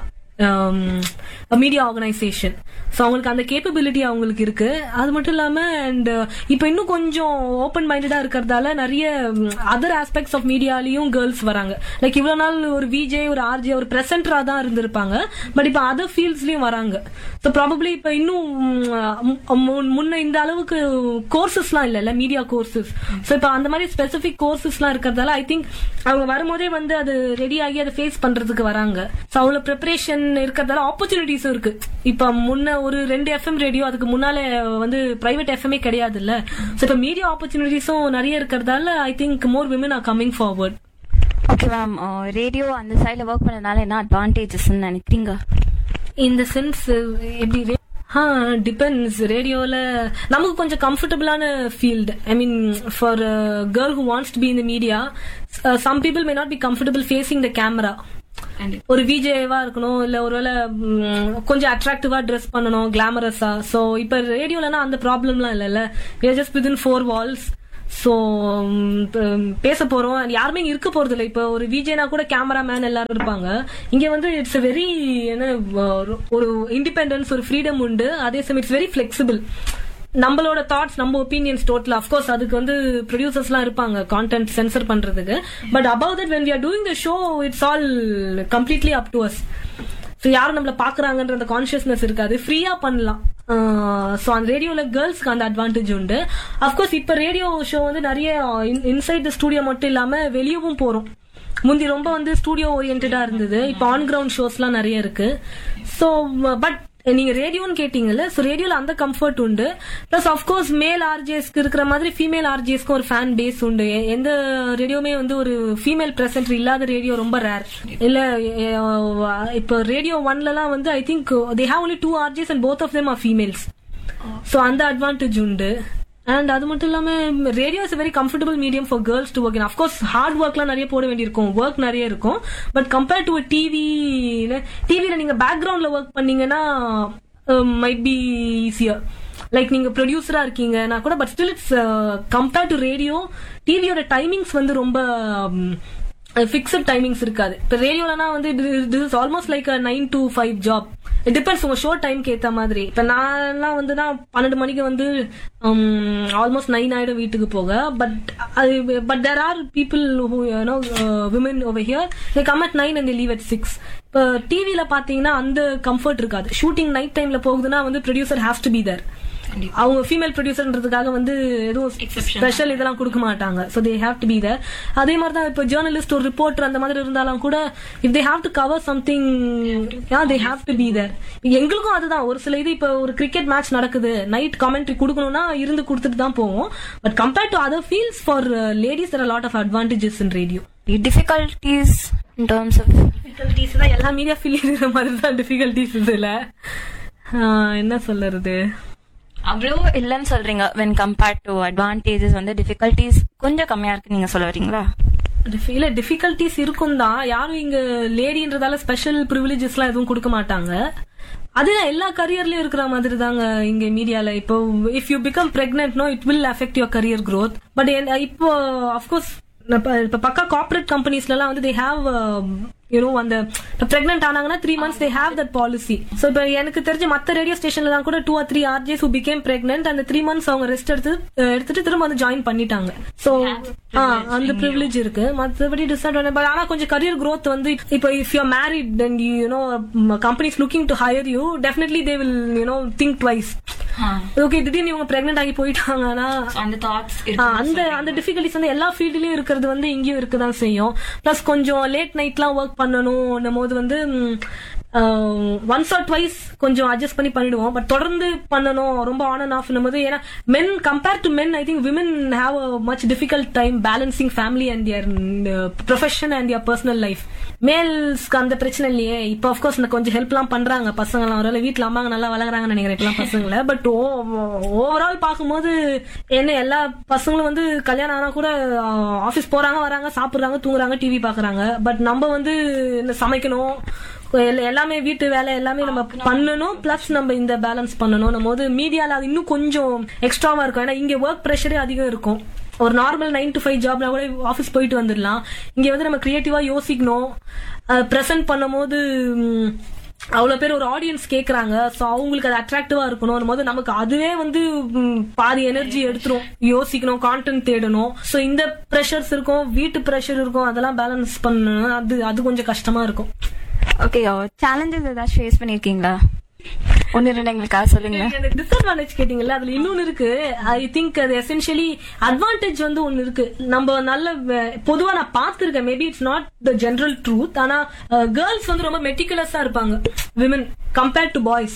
media organisation so அவங்களுக்கு அந்த கேப்பபிலிட்டி அவங்களுக்கு இருக்கு அது மட்டும் இல்லாம அண்ட் இப்போ இன்னும் கொஞ்சம் ஓப்பன் மைண்டடா இருக்கிறதால நிறைய அதர் ஆஸ்பெக்ட்ஸ் ஆஃப் மீடியாலையும் கேர்ள்ஸ் வராங்க லைக் இவ்வளவு நாள் ஒரு விஜே ஒரு ஆர்ஜே ஒரு பிரசன்டரா தான் இருந்திருப்பாங்க பட் இப்போ அதர் ஃபீல்ட்ஸ்லயும் வராங்க ஸோ ப்ராபப்ளி இப்போ இன்னும் ம், முன்- முன்ன இந்த அளவுக்கு கோர்சஸ்லாம் இல்லைல்ல மீடியா கோர்சஸ் ஸோ இப்போ அந்த மாதிரி ஸ்பெசிபிக் கோர்சஸ்லாம் இருக்கிறதால ஐ திங்க் அவங்க வரும்போதே வந்து அது ரெடி ஆகி அதை ஃபேஸ் பண்றதுக்கு வராங்க ஸோ அவ்வளோ ப்ரிப்பரேஷன் இருக்கிறதால ஆப்பர்ச்சுனிட்டிஸும் இருக்கு இப்போ முன்ன ஒரு ரெண்டு எஃப்எம் ரேடியோ அதுக்கு முன்னால வந்து பிரைவேட் எஃப்எம்ஏ கிடையாது இல்ல ஸோ இப்போ மீடியா ஆப்பர்ச்சுனிட்டிஸும் நிறைய இருக்கிறதால I think more women are coming forward okay ma'am radio அந்த சைடில் ஒர்க் பண்ணதுனால என்ன அட்வான்டேஜஸ்ன்னு நினைக்கிறீங்க இந்த சென்ஸ் எப்படி ரே- ஆ டிபெண்ட்ஸ் ரேடியோல நமக்கு கொஞ்சம் கம்ஃபர்டபுளான field I mean for girl who wants to be in the media some people may not be comfortable facing the camera ஒரு விஜேவா இருக்கணும் இல்ல ஒருவேளை ம், கொஞ்சம் அட்ராக்டிவா ட்ரெஸ் பண்ணணும் கிளாமரஸா சோ இப்ப ரேடியோலனா அந்த ப்ராப்ளம்லாம் இல்லைல்ல just with in four walls so பேச போறோம் யாருமே இங்க இருக்க போறது இல்லை இப்போ ஒரு விஜேனா கூட கேமராமேன் எல்லாரும் இருப்பாங்க இங்க வந்து இட்ஸ் வெரி என்ன ஒரு- ஒரு இண்டிபெண்டன்ஸ் ஒரு ஃப்ரீடம் உண்டு அதே சமயம் இட்ஸ் வெரி ஃபிளெக்சிபிள் நம்மளோட தாட்ஸ் நம்ம ஒப்பீனியன்ஸ் டோட்டல் அஃப்கோர்ஸ் அதுக்கு வந்து ப்ரொடியூசர்ஸ்லாம் இருப்பாங்க கான்டென்ட் சென்சர் பண்றதுக்கு but above that when we are doing the show it's all completely up to us so யாரும் நம்மள பாக்குறாங்கன்ற அந்த கான்சியஸ்னஸ் இருக்காது ஃப்ரீயா பண்ணலாம் ஸோ அந்த ரேடியோல கேர்ள்ஸ்க்கு அந்த அட்வான்டேஜ் உண்டு அஃப்கோர்ஸ் இப்ப ரேடியோ ஷோ வந்து நிறைய இன்சைட் த ஸ்டூடியோ மட்டும் இல்லாம வெளியவும் போறோம் முந்தி ரொம்ப வந்து ஸ்டூடியோ ஓரியன்டா இருந்தது இப்போ ஆன் கிரவுண்ட் ஷோஸ்லாம் நிறைய இருக்கு ஸோ பட் நீங்க ரேடியோன்னு கேட்டீங்கல்ல ஸோ ரேடியோல அந்த கம்ஃபர்ட் உண்டு பிளஸ் அஃப்கோர்ஸ் மேல் ஆர்ஜேஸ்க்கு இருக்கிற மாதிரி ஃபீமேல் ஆர்ஜேஸ்க்கு ஒரு ஃபேன் பேஸ் உண்டு எ- எந்த ரேடியோமே வந்து ஒரு ஃபீமேல் பிரசன்ட் இல்லாத ரேடியோ ரொம்ப ரேர் இல்ல எ- இப்போ ரேடியோ ஒன்லலாம் வந்து I think they have only two RJs and both of them are females so அந்த அட்வான்டேஜ் உண்டு அண்ட் அது மட்டும் இல்லாம radio is very comfortable medium for girls to work in of course hard ஒர்க்லாம் நிறைய போட வேண்டியிருக்கும் ஒர்க் நிறைய இருக்கும் பட் கம்பேர் டு டிவி டிவில நீங்க பேக்ரவுண்ட்ல ஒர்க் பண்ணீங்கன்னா மைட் பி ஈஸியர் லைக் நீங்க ப்ரொடியூசரா இருக்கீங்கன்னா கூட but still it's compare to radio டிவியோட டைமிங்ஸ் வந்து ரொம்ப ஃபிக்ஸட் டைமிங்ஸ் இருக்காது இப்போ ரேடியோலனா வந்து this is almost like nine to five job it depends உங்க ஷோ டைம்க்கு ஏத்த மாதிரி இப்போ நான்லாம் வந்து நான் பன்னெண்டு மணிக்கு வந்து ஆல்மோஸ்ட் நைன் ஆயிடும் வீட்டுக்கு போக பட் அது but there are people no women over here they come at nine and leave at six இப்போ டிவியில பாத்தீங்கன்னா அந்த கம்ஃபர்ட் இருக்காது ஷூட்டிங் நைட் டைம்ல போகுதுன்னா வந்து producer has to be there அவங்க ஃபீமேல் ப்ரொடியூசர்ன்றதுக்காக வந்து எதுவும் ஸ்பெஷல் இதெல்லாம் கொடுக்க மாட்டாங்க so they have to be there அதே மாதிரி தான் இப்போ ஜேர்னலிஸ்ட் ஒரு ரிப்போர்ட்டர் அந்த மாதிரி இருந்தாலும் கூட if they have to cover something ya they have to be there எங்களுக்கும் அதுதான் ஒரு சில இது இப்போ ஒரு கிரிக்கெட் மேட்ச் நடக்குது நைட் கமெண்ட்ரி கொடுக்கணும்னா இருந்து கொடுத்துட்டு தான் போவோம் but compared to other fields for ladies are lot of advantages in radio difficulties in terms of difficulties தான் எல்லா மீடியா ஃபீல்ட் இருக்கிற மாதிரி தான் டிஃபிகல்டிஸ் இதுல ஆஹ், என்ன சொல்றது அவ்வளோ இல்லைன்னு சொல்றீங்க வென் கம்பேர்ட் டு அட்வான்டேஜஸ் வந்து டிஃபிகல்டிஸ் கொஞ்சம் கம்மியா இருக்கு நீங்க சொல்ல வரீங்களா Dif- இல்ல டிஃபிகல்டிஸ் இருக்கும் தான் யாரும் இங்க லேடின்றதால ஸ்பெஷல் ப்ரிவிலேஜஸ் எல்லாம் எதுவும் கொடுக்க மாட்டாங்க அதுதான் எல்லா கரியர்லயும் இருக்கிற மாதிரி தாங்க இங்க மீடியால இப்போ if you become pregnant no it will affect your career growth but இப்போ அஃப்கோர்ஸ் இப்ப பக்கா கார்பரேட் கம்பெனிஸ்ல எல்லாம் வந்து தே ஹாவ் யூனோ அந்த பிரெக்னென்ட் ஆனாங்கன்னா three months they have that policy so இப்போ எனக்கு தெரிஞ்ச மத்த ரேடியோ ஸ்டேஷன்ல தான் கூட two or three RJs who became pregnant அந்த த்ரீ மந்த்ஸ் அவங்க ரெஸ்ட் எடுத்து அஹ், எடுத்துட்டு திரும்ப வந்து ஜாயின் பண்ணிட்டாங்க ஸோ அந்த ப்ரிவிலேஜ் இருக்கு மற்றபடி டிஸ்அட்வான்டேஜ் பட் ஆனா கொஞ்சம் கரியர் growth வந்து இப்போ if you married and you you know companies looking to hire you definitely they will you know think twice okay திடீர்னு இவங்க பிரெக்னென்ட் ஆகி போயிட்டாங்கன்னா அந்த தாட்ஸ் ஆ, அந்த அந்த டிஃபிகல்டிஸ் வந்து எல்லா ஃபீல்ட்லயும் இருக்கிறது வந்து இங்கேயும் இருக்கதான் செய்யும் பிளஸ் கொஞ்சம் லேட் நைட்லாம் ஒர்க் பண்ணணும் போது வந்து ஒன்ஸ் ஆர் ட்வைஸ் கொஞ்சம் அட்ஜஸ்ட் பண்ணி பண்ணிடுவோம் பட் தொடர்ந்து பண்ணணும் ரொம்ப ஆன் அண்ட் ஆஃப் போது ஏன்னா men compare to men I think women have a much difficult time balancing family and their profession and their personal life மேல்ஸ்க்கு அந்த பிரச்சனை இல்லையே இப்போ அஃப்கோர்ஸ் கொஞ்சம் ஹெல்ப்லாம் பண்றாங்க பசங்கலாம் ஒரு வீட்டுல அம்மாங்க நல்லா வளர்க்குறாங்கன்னு நினைக்கிறேன் இப்பெல்லாம் பசங்களை பட் ஓவரால் பார்க்கும்போது என்ன எல்லா பசங்களும் வந்து கல்யாணம் ஆனா கூட ஆபீஸ் போறாங்க வராங்க சாப்பிடுறாங்க தூங்குறாங்க டிவி பாக்குறாங்க பட் நம்ம வந்து இந்த சமைக்கணும் எல்லா- எல்லாமே வீட்டு வேலை எல்லாமே நம்ம பண்ணணும் பிளஸ் நம்ம இந்த பேலன்ஸ் பண்ணணும் நம்ம போது மீடியால அது இன்னும் கொஞ்சம் எக்ஸ்ட்ராவா இருக்கும் ஏன்னா இங்க ஒர்க் ப்ரெஷரே அதிகம் இருக்கும் ஒரு நார்மல் நைன் டு ஃபைவ் ஜாப்னா கூட ஆஃபீஸ் போயிட்டு வந்துடலாம் இங்க வந்து நம்ம கிரியேட்டிவா யோசிக்கணும் ப்ரெசென்ட் பண்ணும்போது ம், அவ்வளவு பேர் ஒரு ஆடியன்ஸ் கேக்குறாங்க சோ அவங்களுக்கு அது அட்ராக்டிவா இருக்கணும் போது நமக்கு அதுவே வந்து ம், பாதி எனர்ஜி எடுத்துரும் யோசிக்கணும் கான்டென்ட் தேடணும் சோ இந்த ப்ரெஷர்ஸ் இருக்கும் வீட்டு ப்ரெஷர் இருக்கும் அதெல்லாம் பேலன்ஸ் பண்ணணும் அது அது கொஞ்சம் கஷ்டமா இருக்கும் ஓகே சேலஞ்சஸ் ஏதாச்சும் ஃபேஸ் பண்ணிருக்கீங்களா ஒன்னு ரெண்டு எங்களுக்காக சொல்லுங்க டிஸ்அட்வான்டேஜ் கேட்டீங்கல்ல அதுல இன்னொன்னு இருக்கு ஐ திங்க் அது எசென்ஷியலி அட்வான்டேஜ் வந்து ஒன்னு இருக்கு நம்ம நல்ல வ- பொதுவா நான் பார்த்திருக்கேன் maybe it's not the general truth ஆனா கேர்ள்ஸ் வந்து ரொம்ப மெட்டிகுலஸா இருப்பாங்க women compared to boys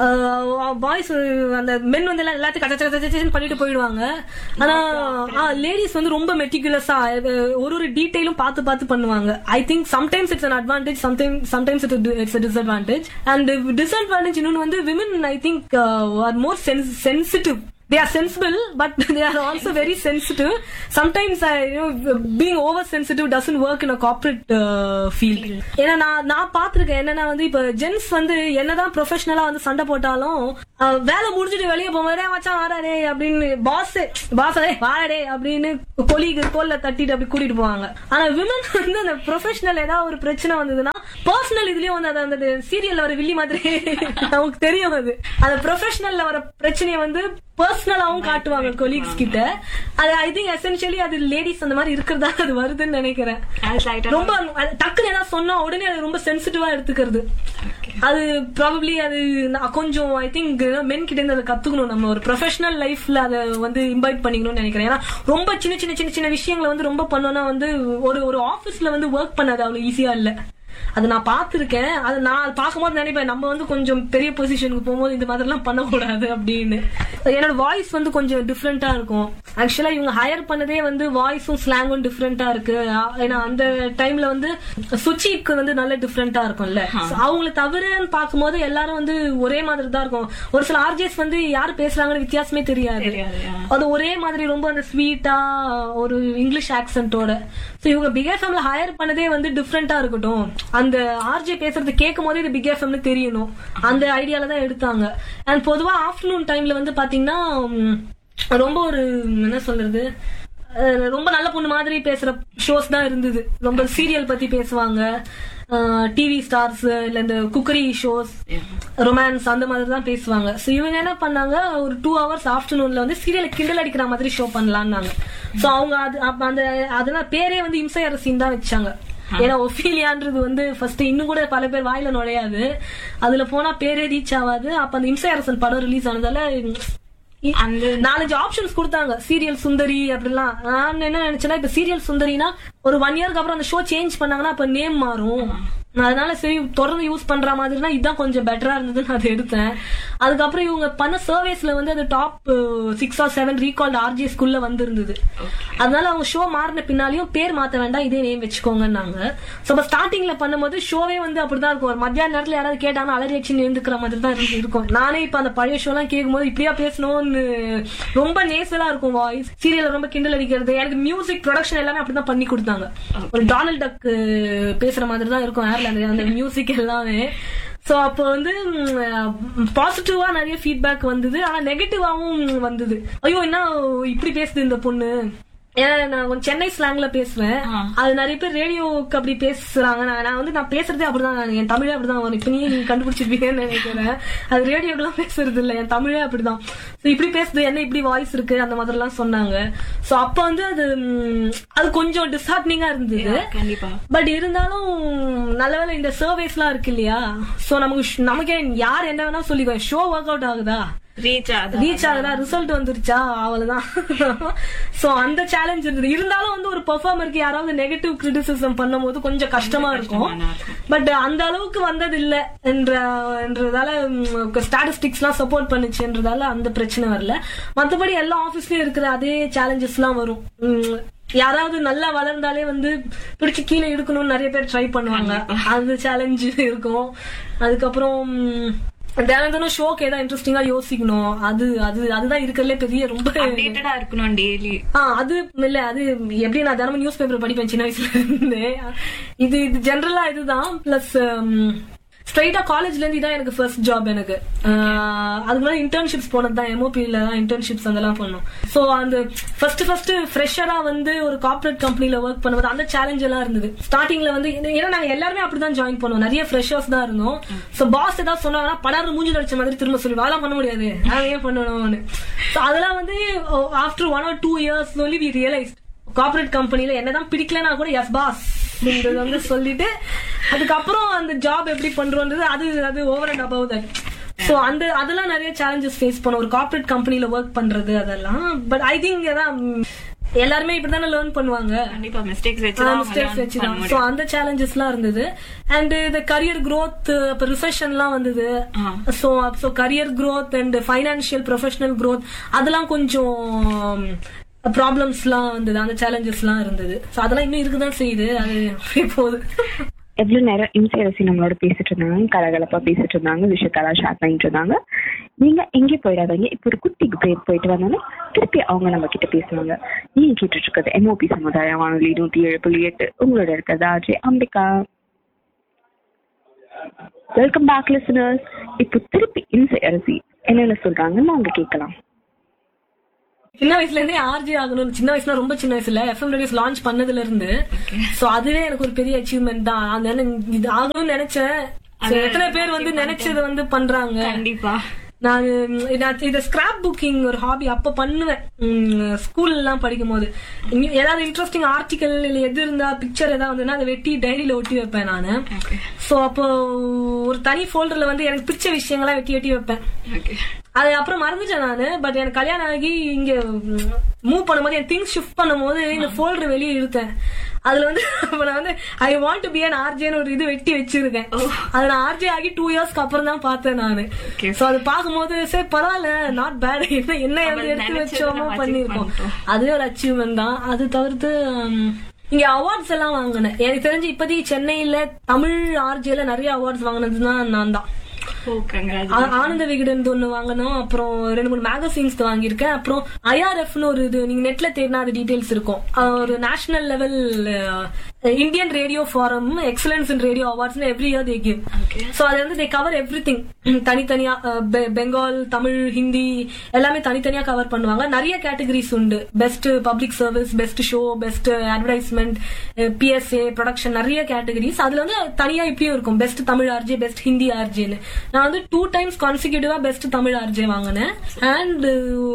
boys அந்த மென் வந்து எல்லாம் எல்லாத்தையும் கச்ச கச்ச கச்சன்னு பண்ணிட்டு போயிடுவாங்க ஆனா லேடிஸ் வந்து ரொம்ப மெட்டிகுலஸா ஒரு ஒரு டீடைலும் பார்த்து பார்த்து பண்ணுவாங்க I think sometimes it's an advantage sometime sometimes it's disadvantage and disadvantage இன்னொன்று வந்து women I think are more sensitive they are sensible but they are also very sensitive sometimes I, you know being over sensitive doesn't work in a corporate uh, field ஏன்னா நான் நான் பாத்திருக்கேன் என்னன்னா வந்து இப்ப gents வந்து என்னதான் ப்ரொஃபஷனலா வந்து சண்டை போட்டாலும் அஹ், வேலை முடிஞ்சிட்டு வெளியே போகும்போது மச்சான் வாடாடே அப்படின்னு பாஸ் பாஸ் வாடாடே அப்படின்னு கொலிக்கு தோல்ல தட்டிட்டு அப்படி கூட்டிட்டு போவாங்க ஆனா விமன் வந்து அந்த ப்ரொஃபஷனல் ஏதாவது ஒரு பிரச்சனை வந்ததுன்னா பர்சனல் இதுலயும் வந்து அது அந்த சீரியல்ல வர வில்லி மாதிரி நமக்கு தெரியும் அது அந்த ப்ரொஃபஷனல்ல வர பிரச்சனையை வந்து பர்சனலாவும் காட்டுவாங்க கொலீக்ஸ் கிட்ட அது ஐ திங்க் எசென்சியலி அது லேடிஸ் அந்த மாதிரி இருக்கிறதா அது வருதுன்னு நினைக்கிறேன் ரொம்ப அது டக்குன்னு ஏதாவது சொன்னா உடனே அது ரொம்ப சென்சிட்டிவா எடுத்துக்கிறது அது ப்ராபப்ளி அது நான் கொஞ்சம் ஐ திங்க் மென் கிட்ட இருந்து அதை கத்துக்கணும் நம்ம ஒரு ப்ரொஃபஷனல் லைஃப்ல அதை வந்து இன்வைட் பண்ணிக்கணும்னு நினைக்கிறேன் ஏன்னா ரொம்ப சின்ன சின்ன சின்ன சின்ன விஷயங்களை வந்து ரொம்ப பண்ணோம்னா வந்து ஒரு ஒரு ஆபீஸ்ல வந்து ஒர்க் பண்ணது அவ்வளவு ஈஸியா இல்ல அது நான் பார்த்திருக்கேன் அது நான் பார்க்கும்போது நினைப்பேன் நம்ம வந்து கொஞ்சம் பெரிய பொசிஷனுக்கு போகும்போது இந்த மாதிரி எல்லாம் பண்ணக்கூடாது அப்படின்னு என்னோட வாய்ஸ் வந்து கொஞ்சம் டிஃப்ரெண்டா இருக்கும் ஆக்சுவலா இவங்க ஹையர் பண்ணதே வந்து வாய்ஸும் ஸ்லாங்கும் டிஃப்ரெண்டா இருக்கு ஆ- ஏன்னா அந்த டைம்ல வந்து சுச்சிக்கு வந்து நல்ல டிஃப்ரெண்டா இருக்கும்ல So, அவங்கள தவிரன்னு பார்க்கும்போது எல்லாரும் வந்து ஒரே மாதிரி தான் இருக்கும் ஒரு சில ஆர்ஜிஎஸ் வந்து யாரு பேசுறாங்கன்னு வித்தியாசமே தெரியாது அது ஒரே மாதிரி ரொம்ப அந்த ஸ்வீட்டா ஒரு இங்கிலீஷ் ஆக்சென்ட்டோட சோ இவங்க பிக் எஃப்எம்ல ஹையர் பண்ணதே வந்து டிஃப்ரெண்டா இருக்கட்டும் அந்த ஆர்ஜே பேசுறது கேட்கும் போதே இது பிக் எஃப்எம்னு தெரியணும் அந்த ஐடியால தான் எடுத்தாங்க அண்ட் பொதுவா ஆஃப்டர்நூன் டைம்ல வந்து பாத்தீங்கன்னா உம், ரொம்ப ஒரு என்ன சொல்றது அஹ், ரொம்ப நல்ல பொண்ணு மாதிரி பேசுற ஷோஸ் தான் இருந்தது ரொம்ப சீரியல் பத்தி பேசுவாங்க டிவி ஸ்டார்ஸ் இல்ல இந்த குக்கரி ஷோஸ் ரொமான்ஸ் அந்த மாதிரி தான் பேசுவாங்க சோ இவங்க என்ன பண்ணாங்க ஒரு டூ ஹவர்ஸ் ஆஃப்டர்நூன்ல வந்து சீரியலை கிண்டல் அடிக்கிற மாதிரி ஷோ பண்ணலாம்னாங்க சோ அவங்க அது அப்ப அந்த அதெல்லாம் பேரே வந்து இம்சை அரசின்னு தான் வச்சாங்க ஏன்னா ஒஃபீலியான்றது வந்து ஃபர்ஸ்ட் இன்னும் கூட பல பேர் வாயில நுழையாது அதுல போனா பேரே ரீச் ஆகாது அப்ப அந்த இம்சை அரசன் படம் ரிலீஸ் ஆனதால அந்த நாலஞ்சு ஆப்ஷன்ஸ் கொடுத்தாங்க சீரியல் சுந்தரி அப்படிலாம் நான் என்ன நினைச்சேன்னா இப்ப சீரியல் சுந்தரினா ஒரு ஒன் இயர்க்கு அப்புறம் அந்த ஷோ சேஞ்ச் பண்ணாங்கன்னா அப்ப நேம் மாறும் அதனால சரி தொடர்ந்து யூஸ் பண்ற மாதிரினா இதுதான் கொஞ்சம் பெட்டரா இருந்ததுன்னு அதை எடுத்தேன் அதுக்கப்புறம் இவங்க பண்ண சர்வேஸ்ல வந்து அது top six or seven recalled RJ ஸ்கூல்ல வந்திருந்தது அதனால அவங்க ஷோ மாறின பின்னாலையும் பேர் மாத்த வேண்டாம் இதே நேம் வச்சுக்கோங்கன்னாங்க சோ அப்ப ஸ்டார்டிங்ல பண்ணும்போது ஷோவே வந்து அப்படிதான் இருக்கும் ஒரு மத்தியான நேரத்துல யாராவது கேட்டாங்கன்னா அலறி வச்சு எழுந்துக்கிற மாதிரி தான் இருந்து- இருக்கும் நானே இப்ப அந்த பழைய ஷோ எல்லாம் கேட்கும்போது இப்படியா பேசணும்னு ரொம்ப நேசலா இருக்கும் வாய்ஸ் சீரியல் ரொம்ப கிண்டல் அடிக்கிறது எனக்கு மியூசிக் ப்ரொடக்ஷன் எல்லாமே அப்படிதான் பண்ணி கொடுத்தாங்க ஒரு டானல் டக் பேசுற மாதிரி தான் இருக்கும் ஏர்ல அந்த அந்த மியூசிக் எல்லாமே சோ அப்போ வந்து பாசிட்டிவா நிறைய ஃபீட்பேக் வந்தது ஆனா நெகட்டிவாவும் வந்தது ஐயோ என்ன இப்படி பேசுது இந்த பொண்ணு ஏன்னா நான் கொஞ்சம் சென்னை ஸ்லாங்ல பேசுவேன் அது நிறைய பேர் ரேடியோக்கு அப்படி பேசுறாங்க நான் நான் வந்து நான் பேசுறதே அப்படிதான் நான் என் தமிழே அப்படிதான் வரும் இப்ப நீங்க நீங்க கண்டுபிடிச்சிருப்பீங்கன்னு நினைக்கிறேன் அது ரேடியோக்கெல்லாம் பேசுறது இல்ல என் தமிழே அப்படிதான் So இப்படி பேசுது என்ன இப்படி வாய்ஸ் இருக்கு அந்த மாதிரி எல்லாம் சொன்னாங்க சோ அப்ப வந்து அது ம், அது கொஞ்சம் டிஸ்ஹார்ட்னிங்கா இருந்தது கண்டிப்பா பட் இருந்தாலும் நல்லவேளை இந்த சர்வேஸ்லாம் இருக்கு இல்லையா சோ நமக்கு ஷ்- நமக்கே யார் என்ன வேணா சொல்லிக்கோ ஷோ ஒர்க் அவுட் ஆகுதா ரீச் ஆகுது ரீச் ஆகுதா ரிசல்ட் வந்துருச்சா அவ்வளவுதான் சோ அந்த சேலஞ்ச் இருந்தது இருந்தாலும் வந்து ஒரு பெர்ஃபார்மருக்கு யாராவது நெகட்டிவ் கிரிட்டிசிசம் பண்ணும்போது கொஞ்சம் கஷ்டமா இருக்கும் பட் அந்த அளவுக்கு வந்தது இல்ல என்ற என்றதால ஸ்டாட்டிஸ்டிக்ஸ் எல்லாம் சப்போர்ட் பண்ணுச்சுன்றதால அந்த பிரச்சனை வரல மத்தபடி எல்லா ஆபீஸ்லயும் இருக்கிற அதே சேலஞ்சஸ் எல்லாம் வரும் உம், யாராவது நல்லா வளர்ந்தாலே வந்து பிடிச்சு கீழே இழுக்கணும்னு நிறைய பேர் ட்ரை பண்ணுவாங்க அந்த சேலஞ்சு இருக்கும் அதுக்கப்புறம் உம், தினம் தினம் ஷோக்கு ஏதாவது இன்ட்ரெஸ்டிங்கா யோசிக்கணும் அது அது அதுதான் இருக்கிறதுலே பெரிய ரொம்ப அப்டேட்டடா இருக்கணும் டெய்லி ஆ அது இல்ல அது எப்படி நான் தினமும் நியூஸ் பேப்பர் படிப்பேன் சின்ன வயசுல இருந்து இது இது ஜென்ரலா இதுதான் பிளஸ் ஸ்ட்ரைட்டா காலேஜ்ல இருந்து இதான் எனக்கு ஃபர்ஸ்ட் ஜாப் எனக்கு ஆஹ் அதுக்கு முன்னாடி இன்டர்ன்ஷிப்ஸ் போனது தான் எம்ஓபியில தான் இன்டர்ன்ஷிப்ஸ் அதெல்லாம் பண்ணோம் சோ அந்த ஃபர்ஸ்ட் ஃபர்ஸ்ட் ஃப்ரெஷரா வந்து ஒரு கார்ப்பரேட் கம்பெனில ஒர்க் பண்ணும்போது அந்த சேலஞ்ச் எல்லாம் இருந்தது ஸ்டார்டிங்ல வந்து ஏன்னா நாங்க எல்லாருமே அப்படிதான் ஜாயின் பண்ணுவோம் நிறைய ஃப்ரெஷர்ஸ் தான் இருந்தோம் சோ பாஸ் ஏதாவது சொன்னாங்கன்னா படாரு மூஞ்சி அடிச்ச மாதிரி திரும்ப சொல்லி அதெல்லாம் பண்ண முடியாது நான் ஏன் பண்ணணும்னு சோ அதெல்லாம் வந்து after one or two years சொல்லி வி ரியலைஸ் கார்ப்பரேட் கம்பெனில என்னதான் பிடிக்கலனா கூட எஸ் பாஸ் வந்து சொல்லிட்டு அதுக்கப்புறம் அந்த ஜாப் எப்படி பண்றோன்றது அது அது over and above that so அந்த அதெல்லாம் நிறைய சேலஞ்சஸ் ஃபேஸ் பண்ணோம் ஒரு கார்ப்பரேட் கம்பெனில ஒர்க் பண்றது அதெல்லாம் பட் ஐ திங்க் அதான் எல்லாருமே இப்படிதானே லேர்ன் பண்ணுவாங்க கண்டிப்பா மிஸ்டேக்ஸ் வச்சு தான் மிஸ்டேக்ஸ் வந்து வச்சு பண்ண தான் ஸோ முடியும். அந்த சேலஞ்சஸ் எல்லாம் இருந்தது அண்ட் இந்த கரியர் growth அப்ப ரிசெஷன் எல்லாம் வந்தது ஆ. So so career growth and financial professional growth அதெல்லாம் கொஞ்சம் ப்ராப்ளம்ஸ்லாம் வந்தது அந்த சேலஞ்சஸ்லாம் இருந்தது ஸோ அதெல்லாம் இன்னும் இருக்குதான் செய்யுது அது அப்படியே போகுது எவ்வளவு நேரம் இம்சேரசி நம்மளோட பேசிட்டு இருந்தாங்க கலகலப்பா பேசிட்டு இருந்தாங்க விஷயத்தெல்லாம் ஷேர் பண்ணிட்டு இருந்தாங்க நீங்க எங்கே போயிடாதீங்க இப்போ ஒரு குட்டி பிரேக் போயிட்டு வந்தோன்னா திருப்பி அவங்க நம்ம கிட்ட பேசுவாங்க நீங்க கேட்டுட்டு இருக்கிறது எம்ஓபி சமுதாய வானொலி நூத்தி ஏழு புள்ளி எட்டு உங்களோட இருக்கிறது Ajay Ambika welcome back listeners இப்போ திருப்பி இம்சேரசி என்னென்ன சொல்றாங்கன்னு நாங்க கேட்கலாம் சின்ன வயசுல இருந்தே ஆர்ஜி ஆகணும் சின்ன வயசுல ரொம்ப சின்ன வயசுல எஃப்எம் ரேடியோஸ் லான்ச் பண்ணதுல இருந்து சோ அதுவே எனக்கு ஒரு பெரிய அச்சீவ்மெண்ட் தான் அதனால இது ஆகணும்னு நினைச்சேன் So, எத்தனை பேர் வந்து நினைச்சது வந்து பண்றாங்க கண்டிப்பா நான் ம், நான் இத ஸ்கிராப் புக்கிங் ஒரு ஹாபி அப்ப பண்ணுவேன் ஸ்கூல்ல எல்லாம் படிக்கும் போது இங்க ஏதாவது இன்ட்ரெஸ்டிங் ஆர்டிகல் இல்ல எது இருந்தா பிக்சர் ஏதாவது வந்ததுன்னா அதை வெட்டி டைரியில ஒட்டி வைப்பேன் நானு சோ அப்போ ஒரு தனி ஃபோல்டர்ல வந்து எனக்கு பிடிச்ச விஷயங்களா வெட்டி வெட்டி வைப்பேன் ஓகே அது அப்புறம் மறந்துட்டேன் நானு பட் எனக்கு கல்யாணம் ஆகி இங்க மூவ் பண்ணும்போது என் திங்ஸ் ஷிஃப்ட் பண்ணும்போது இந்த ஃபோல்டர் வெளியே இழுத்தேன் அதுல வந்து அப்ப நான் வந்து I want to be an ஆர்ஜேன்னு ஒரு இது வெட்டி வச்சிருக்கேன் அது நான் ஆர்ஜே ஆகி டூ இயர்ஸ்க்கு அப்புறம் தான் பார்த்தேன் நானு Okay. சோ அது பார்க்கும்போது சரி பரவாயில்ல நாட் பேட் என்ன என்ன வந்து நம்ம எடுத்து நினைச்சதை வச்சோமோ நம்ம achieve பண்ணிருக்கோம் பண்ணிட்டோம். அதுவே ஒரு அச்சீவ்மெண்ட் தான் அது தவிர்த்து உம், இங்க அவார்ட்ஸ் எல்லாம் வாங்கினேன் எனக்கு தெரிஞ்சு இப்போதைக்கு சென்னையில தமிழ் ஆர்ஜேல நிறைய அவார்ட்ஸ் வாங்கினதுன்னா நான் தான் ஓ கங்க்ராஜ் ஆ- ஆனந்த விகடன் ஒண்ணு வாங்கணும் அப்புறம் ரெண்டு மூணு மேகசின்ஸ் வாங்கியிருக்கேன் அப்புறம் ஐஆர்எஃப்னு ஒரு இது நீங்க நெட்ல தேடினா அது டீடைல்ஸ் இருக்கும் அஹ் ஒரு national level Indian radio forum excellence in radio awards every year they give so அது வந்து தே கவர் எவ்ரி திங் தனித்தனியா அஹ், பெ- பெங்கால் தமிழ் ஹிந்தி எல்லாமே தனித்தனியா கவர் பண்ணுவாங்க நிறைய கேட்டகரிஸ் உண்டு best public service best show best advertisement PSA production நிறைய கேட்டகரிஸ் அதுல வந்து தனியா இப்பயும் இருக்கும் best Tamil RJ best Hindi ஆர்ஜேன்னு நான் வந்து டூ டைம்ஸ் கான்சிக்யூட்டிவா பெஸ்ட் தமிழ் ஆர்ஜே வாங்கினேன் அண்ட்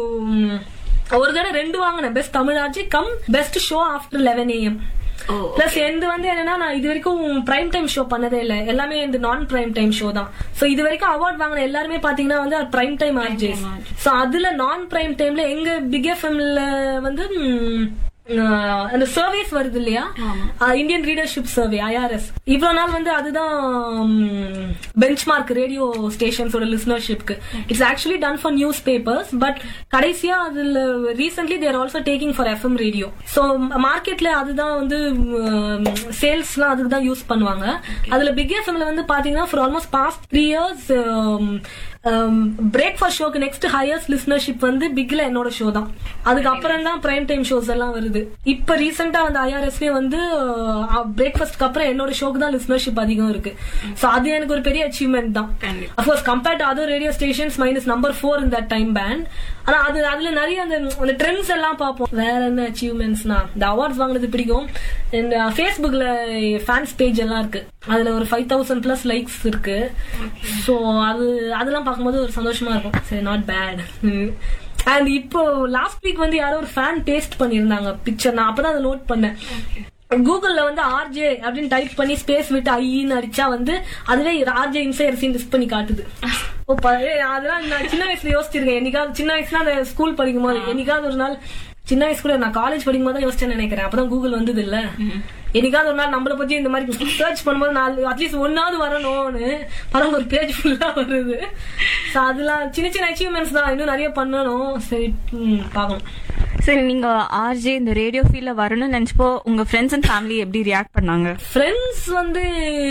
ஒரு தடவை ரெண்டு வாங்கினேன் best Tamil RJ cum best show after eleven AM O plus எந்த வந்து என்னன்னா நான் இது வரைக்கும் பிரைம் டைம் ஷோ பண்ணதே இல்ல எல்லாமே இந்த நான் பிரைம் டைம் ஷோ தான் சோ இது வரைக்கும் அவார்ட் வாங்கின எல்லாருமே பாத்தீங்கன்னா வந்து பிரைம் டைம் ஆர்ஜேஸ் சோ அதுல நான் பிரைம் டைம்ல எங்க பிக் எஃப்எம்ல வந்து ம், ஆஹ், அந்த சர்வேஸ் வருது இல்லையா இந்தியன் ரீடர்ஷிப் சர்வே ஐஆர்எஸ் இவ்வளவு நாள் வந்து அதுதான் பெஞ்ச்மார்க் ரேடியோ ஸ்டேஷன்ஸோட லிசனர்ஷிப்க்கு it's actually done for newspapers but கடைசியா அதுல recently they're also taking for FM radio so மார்க்கெட்ல அதுதான் வந்து சேல்ஸ்லாம் அதுக்கு தான் யூஸ் பண்ணுவாங்க அதுல பிக் எஃப்எம்ல வந்து பாத்தீங்கன்னா for almost past three years breakfast ஷோக்கு நெக்ஸ்ட் ஹையஸ்ட் லிஸ்னர்ஷிப் வந்து பிக்ல என்னோட ஷோ தான் அதுக்கப்புறம் தான் பிரைம் டைம் ஷோஸ் எல்லாம் வருது இப்ப ரீசெண்டா வந்து ஐஆர்எஸ்லயே வந்து பிரேக்ஃபாஸ்ட்க்கு அப்புறம் என்னோட ஷோக்கு தான் லிஸ்னர்ஷிப் அதிகம் இருக்கு சோ அது எனக்கு ஒரு பெரிய அச்சீவ்மெண்ட் தான் கண்டிப்பா. Of course compared other radio stations minus number four in that time band ஆனா அது அதுல நிறைய அந்த அந்த ட்ரெண்ட்ஸ் எல்லாம் பார்ப்போம் வேற என்ன அச்சீவ்மெண்ட்ஸ்னா இந்த அவார்ட்ஸ் வாங்குனது பிடிக்கும் இந்த ஃபேஸ்புக்ல ஃபேன்ஸ் பேஜ் எல்லாம் இருக்கு அதுல ஒரு ஃபைவ் தௌசண்ட் பிளஸ் லைக்ஸ் இருக்கு சோ அது அதெல்லாம் பார்க்கும்போது ஒரு சந்தோஷமா இருக்கும் சரி நாட் பேட் அண்ட் இப்போ லாஸ்ட் வீக் வந்து யாரோ ஒரு ஃபேன் டேஸ்ட் பண்ணியிருந்தாங்க பிக்சர் நான் அப்பதான் அதை நோட் பண்ணேன் கூகுள்ல வந்து ஆர்ஜே அப்படின்னு டைப் பண்ணி ஸ்பேஸ் விட்டு ஐன்னு அடிச்சா வந்து அதுவே ஆர்ஜே இன்சையர்ஸின் லிஸ்ட் பண்ணி காட்டுது ஓ, ப- ஏய், அதெல்லாம் நான் சின்ன வயசுல யோசிச்சிருக்கேன் என்னைக்காவது சின்ன வயசுல அந்த ஸ்கூல் படிக்கும் போது என்னைக்காவது ஒரு நாள் சின்ன வயசு கூட நான் காலேஜ் படிக்கும் போது யோசிச்சேன்னு நினைக்கிறேன் அப்பதான் கூகுள் வந்தது இல்ல என்னைக்காவது ஒரு நாள் நம்மள பத்தி இந்த மாதிரி சர்ச் பண்ணும்போது நாலு அட்லீஸ்ட் ஒன்னாவது வரணும்னு பரவாயில்ல ஒரு பேஜ் ஃபுல்லா வருது So, அதெல்லாம் சின்ன சின்ன அச்சீவ்மெண்ட்ஸ் தான் இன்னும் நிறைய பண்ணணும் சரி ம், பார்க்கணும் சரி நீங்க ஆர்ஜே இந்த ரேடியோ ஃபீல்ட்ல வரணும்னு நினைச்சப்போ உங்க ஃப்ரெண்ட்ஸ் அண்ட் ஃபேமிலி எப்படி ரியாக்ட் பண்ணாங்க ஃப்ரெண்ட்ஸ் வந்து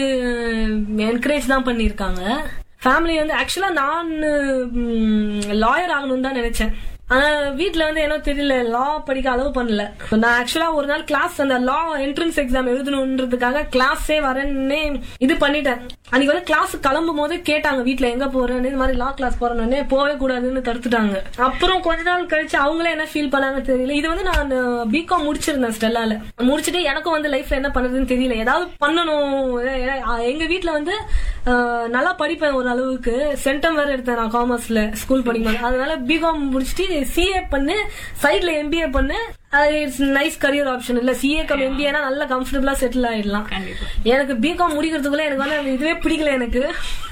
என்கரேஜ் தான் பண்ணியிருக்காங்க ஃபேமிலி வந்து ஆக்சுவலா நான் லாயர் ஆகணும்னு தான் நினைச்சேன் ஆனா வீட்ல வந்து என்ன தெரியல லா படிக்க அளவு பண்ணல நான் ஆக்சுவலா ஒரு நாள் கிளாஸ் அந்த லா என்ட்ரன்ஸ் எக்ஸாம் எழுதணுன்றதுக்காக கிளாஸே வரேன்னு இது பண்ணிட்டேன் அன்னைக்கு வந்து கிளாஸ் கிளம்பும் போது கேட்டாங்க வீட்ல எங்க போறேன்னு இந்த மாதிரி லா கிளாஸ் போறேன்னு போவே கூடாதுன்னு தடுத்துட்டாங்க அப்புறம் கொஞ்ச நாள் கழிச்சு அவங்களே என்ன ஃபீல் பண்ணாங்க தெரியல இது வந்து நான் பிகாம் முடிச்சிருந்தேன் ஸ்டெல்லால முடிச்சிட்டு எனக்கும் வந்து லைஃப்ல என்ன பண்றதுன்னு தெரியல ஏதாவது பண்ணணும் ஏ- ஏ- எங்க வீட்ல வந்து அஹ், நல்லா படிப்பேன் ஒரு அளவுக்கு சென்டம் வேற எடுத்தேன் நான் காமர்ஸ்ல ஸ்கூல் படிக்கும்போது அதனால பிகாம் முடிச்சுட்டு சிஏ பண்ணு சைட்ல எம்பிஏ பண்ணு இட்ஸ் நைஸ் கரியர் ஆப்ஷன் இல்ல சிஏ கம் எம்பிஏனா நல்லா கம்ஃபர்டபுளா செட்டில் ஆயிடலாம் கண்டிப்பா. எனக்கு பிகாம் முடிக்கிறதுக்குள்ள எனக்கு வந்து அந்த இதுவே பிடிக்கல எனக்கு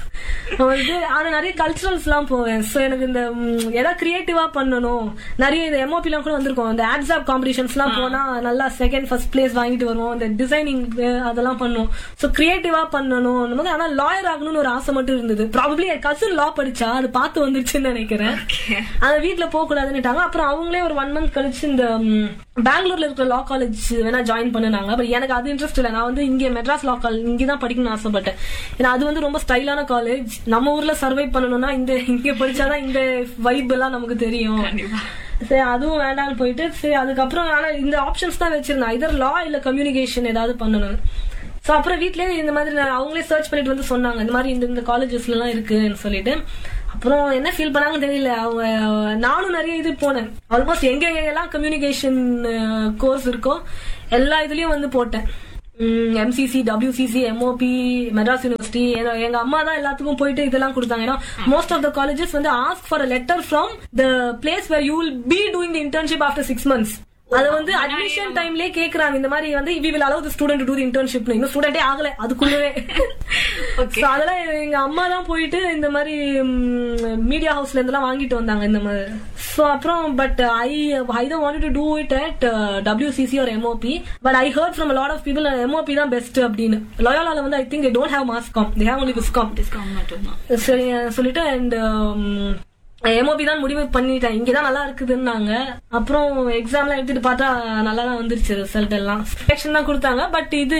நான் வந்து ஆனா நிறைய கல்ச்சுரல்ஸ் எல்லாம் போவேன் சோ எனக்கு இந்த ம், ஏதாவது கிரியேட்டிவா பண்ணணும் நிறைய இந்த எம்ஓபி எல்லாம் கூட வந்திருக்கும் இந்த ஆட்ஸாப் காம்படிஷன்ஸ் எல்லாம் போனா நல்லா செகண்ட் ஃபர்ஸ்ட் பிளேஸ் வாங்கிட்டு வருவோம் இந்த டிசைனிங் அதெல்லாம் பண்ணுவோம் சோ கிரியேட்டிவா பண்ணணும் அந்த மாதிரி ஆனா லாயர் ஆகணும்னு ஒரு ஆசை மட்டும் இருந்தது ப்ராபப்ளி என் கசின் லா படிச்சா அது பார்த்து வந்துருச்சுன்னு நினைக்கிறேன் அந்த வீட்ல போக கூடாதுன்னுட்டாங்க அப்புறம் அவங்களே ஒரு ஒன் மந்த் கழிச்சு இந்த ம், பெங்களூர்ல இருக்கிற லா காலேஜ் வேணா ஜாயின் பண்ணுனாங்க பட் எனக்கு அது இன்ட்ரெஸ்ட் இல்லை நான் வந்து இங்க மெட்ராஸ் லா காலேஜ் இங்க தான் படிக்கணும்னு ஆசைப்பட்டேன் ஏன்னா அது வந்து ரொம்ப ஸ்டைலான காலேஜ் நம்ம ஊர்ல சர்வை பண்ணணும்னா இந்த இங்க படிச்சாதான் இந்த வைப் எல்லாம் நமக்கு தெரியும் சரி அதுவும் வேண்டாம்னு போயிட்டு சரி அதுக்கப்புறம் ஆனா இந்த ஆப்ஷன்ஸ் தான் வச்சிருந்தேன் இதர் லா இல்ல கம்யூனிகேஷன் ஏதாவது பண்ணணும் சோ அப்புறம் வீட்லயே இந்த மாதிரி நான் அவங்களே சர்ச் பண்ணிட்டு வந்து சொன்னாங்க இந்த மாதிரி இந்த இந்த காலேஜஸ்ல எல்லாம் இருக்குன்னு சொல்லிட்டு அப்புறம் என்ன ஃபீல் பண்ணாங்கன்னு தெரியல அவங்க நானும் நிறைய இது போனேன் ஆல்மோஸ்ட் எங்க எல்லாம் கம்யூனிகேஷன் கோர்ஸ் இருக்கோ எல்லா இதுலயும் வந்து போட்டேன் MCC WCC MOP Madras university எங்க அம்மா தான் எல்லாத்துக்கும் போயிட்டு இதெல்லாம் கொடுத்தாங்க ஏன்னா மோஸ்ட் ஆஃப் த காலேஜஸ் வந்து ask for letter from the place where you will be doing the internship after six months அது வந்து அட்மிஷன் டைம்லயே கேக்குறாங்க இந்த மாதிரி வந்து we will allow the student to to internship இன்னும் ஸ்டூடெண்டே ஆகல அதுக்குள்ளவே So அதெல்லாம் எங்க அம்மா தான் போயிட்டு இந்த மாதிரி மீடியா ஹவுஸ்ல இருந்தெல்லாம் வாங்கிட்டு வந்தாங்க இந்த மாதிரி சோ அப்புறம் பட் ஐ ஐ தான் want to do it at WCC ஒரு MOP but I heard from lot of people MOP தான் பெஸ்ட் அப்படின்னு லோயாலால வந்து I think don't have mass comm they have only viscom சரி சொல்லிட்டு அண்ட் எம்ஓபி தான் முடிவு பண்ணிட்டேன் இங்கதான் நல்லா இருக்குதுன்னாங்க அப்புறம் எக்ஸாம்லாம் எடுத்துட்டு பார்த்தா நல்லா தான் வந்துருச்சு ரிசல்ட் எல்லாம் செலெக்ஷன் தான் கொடுத்தாங்க பட் இது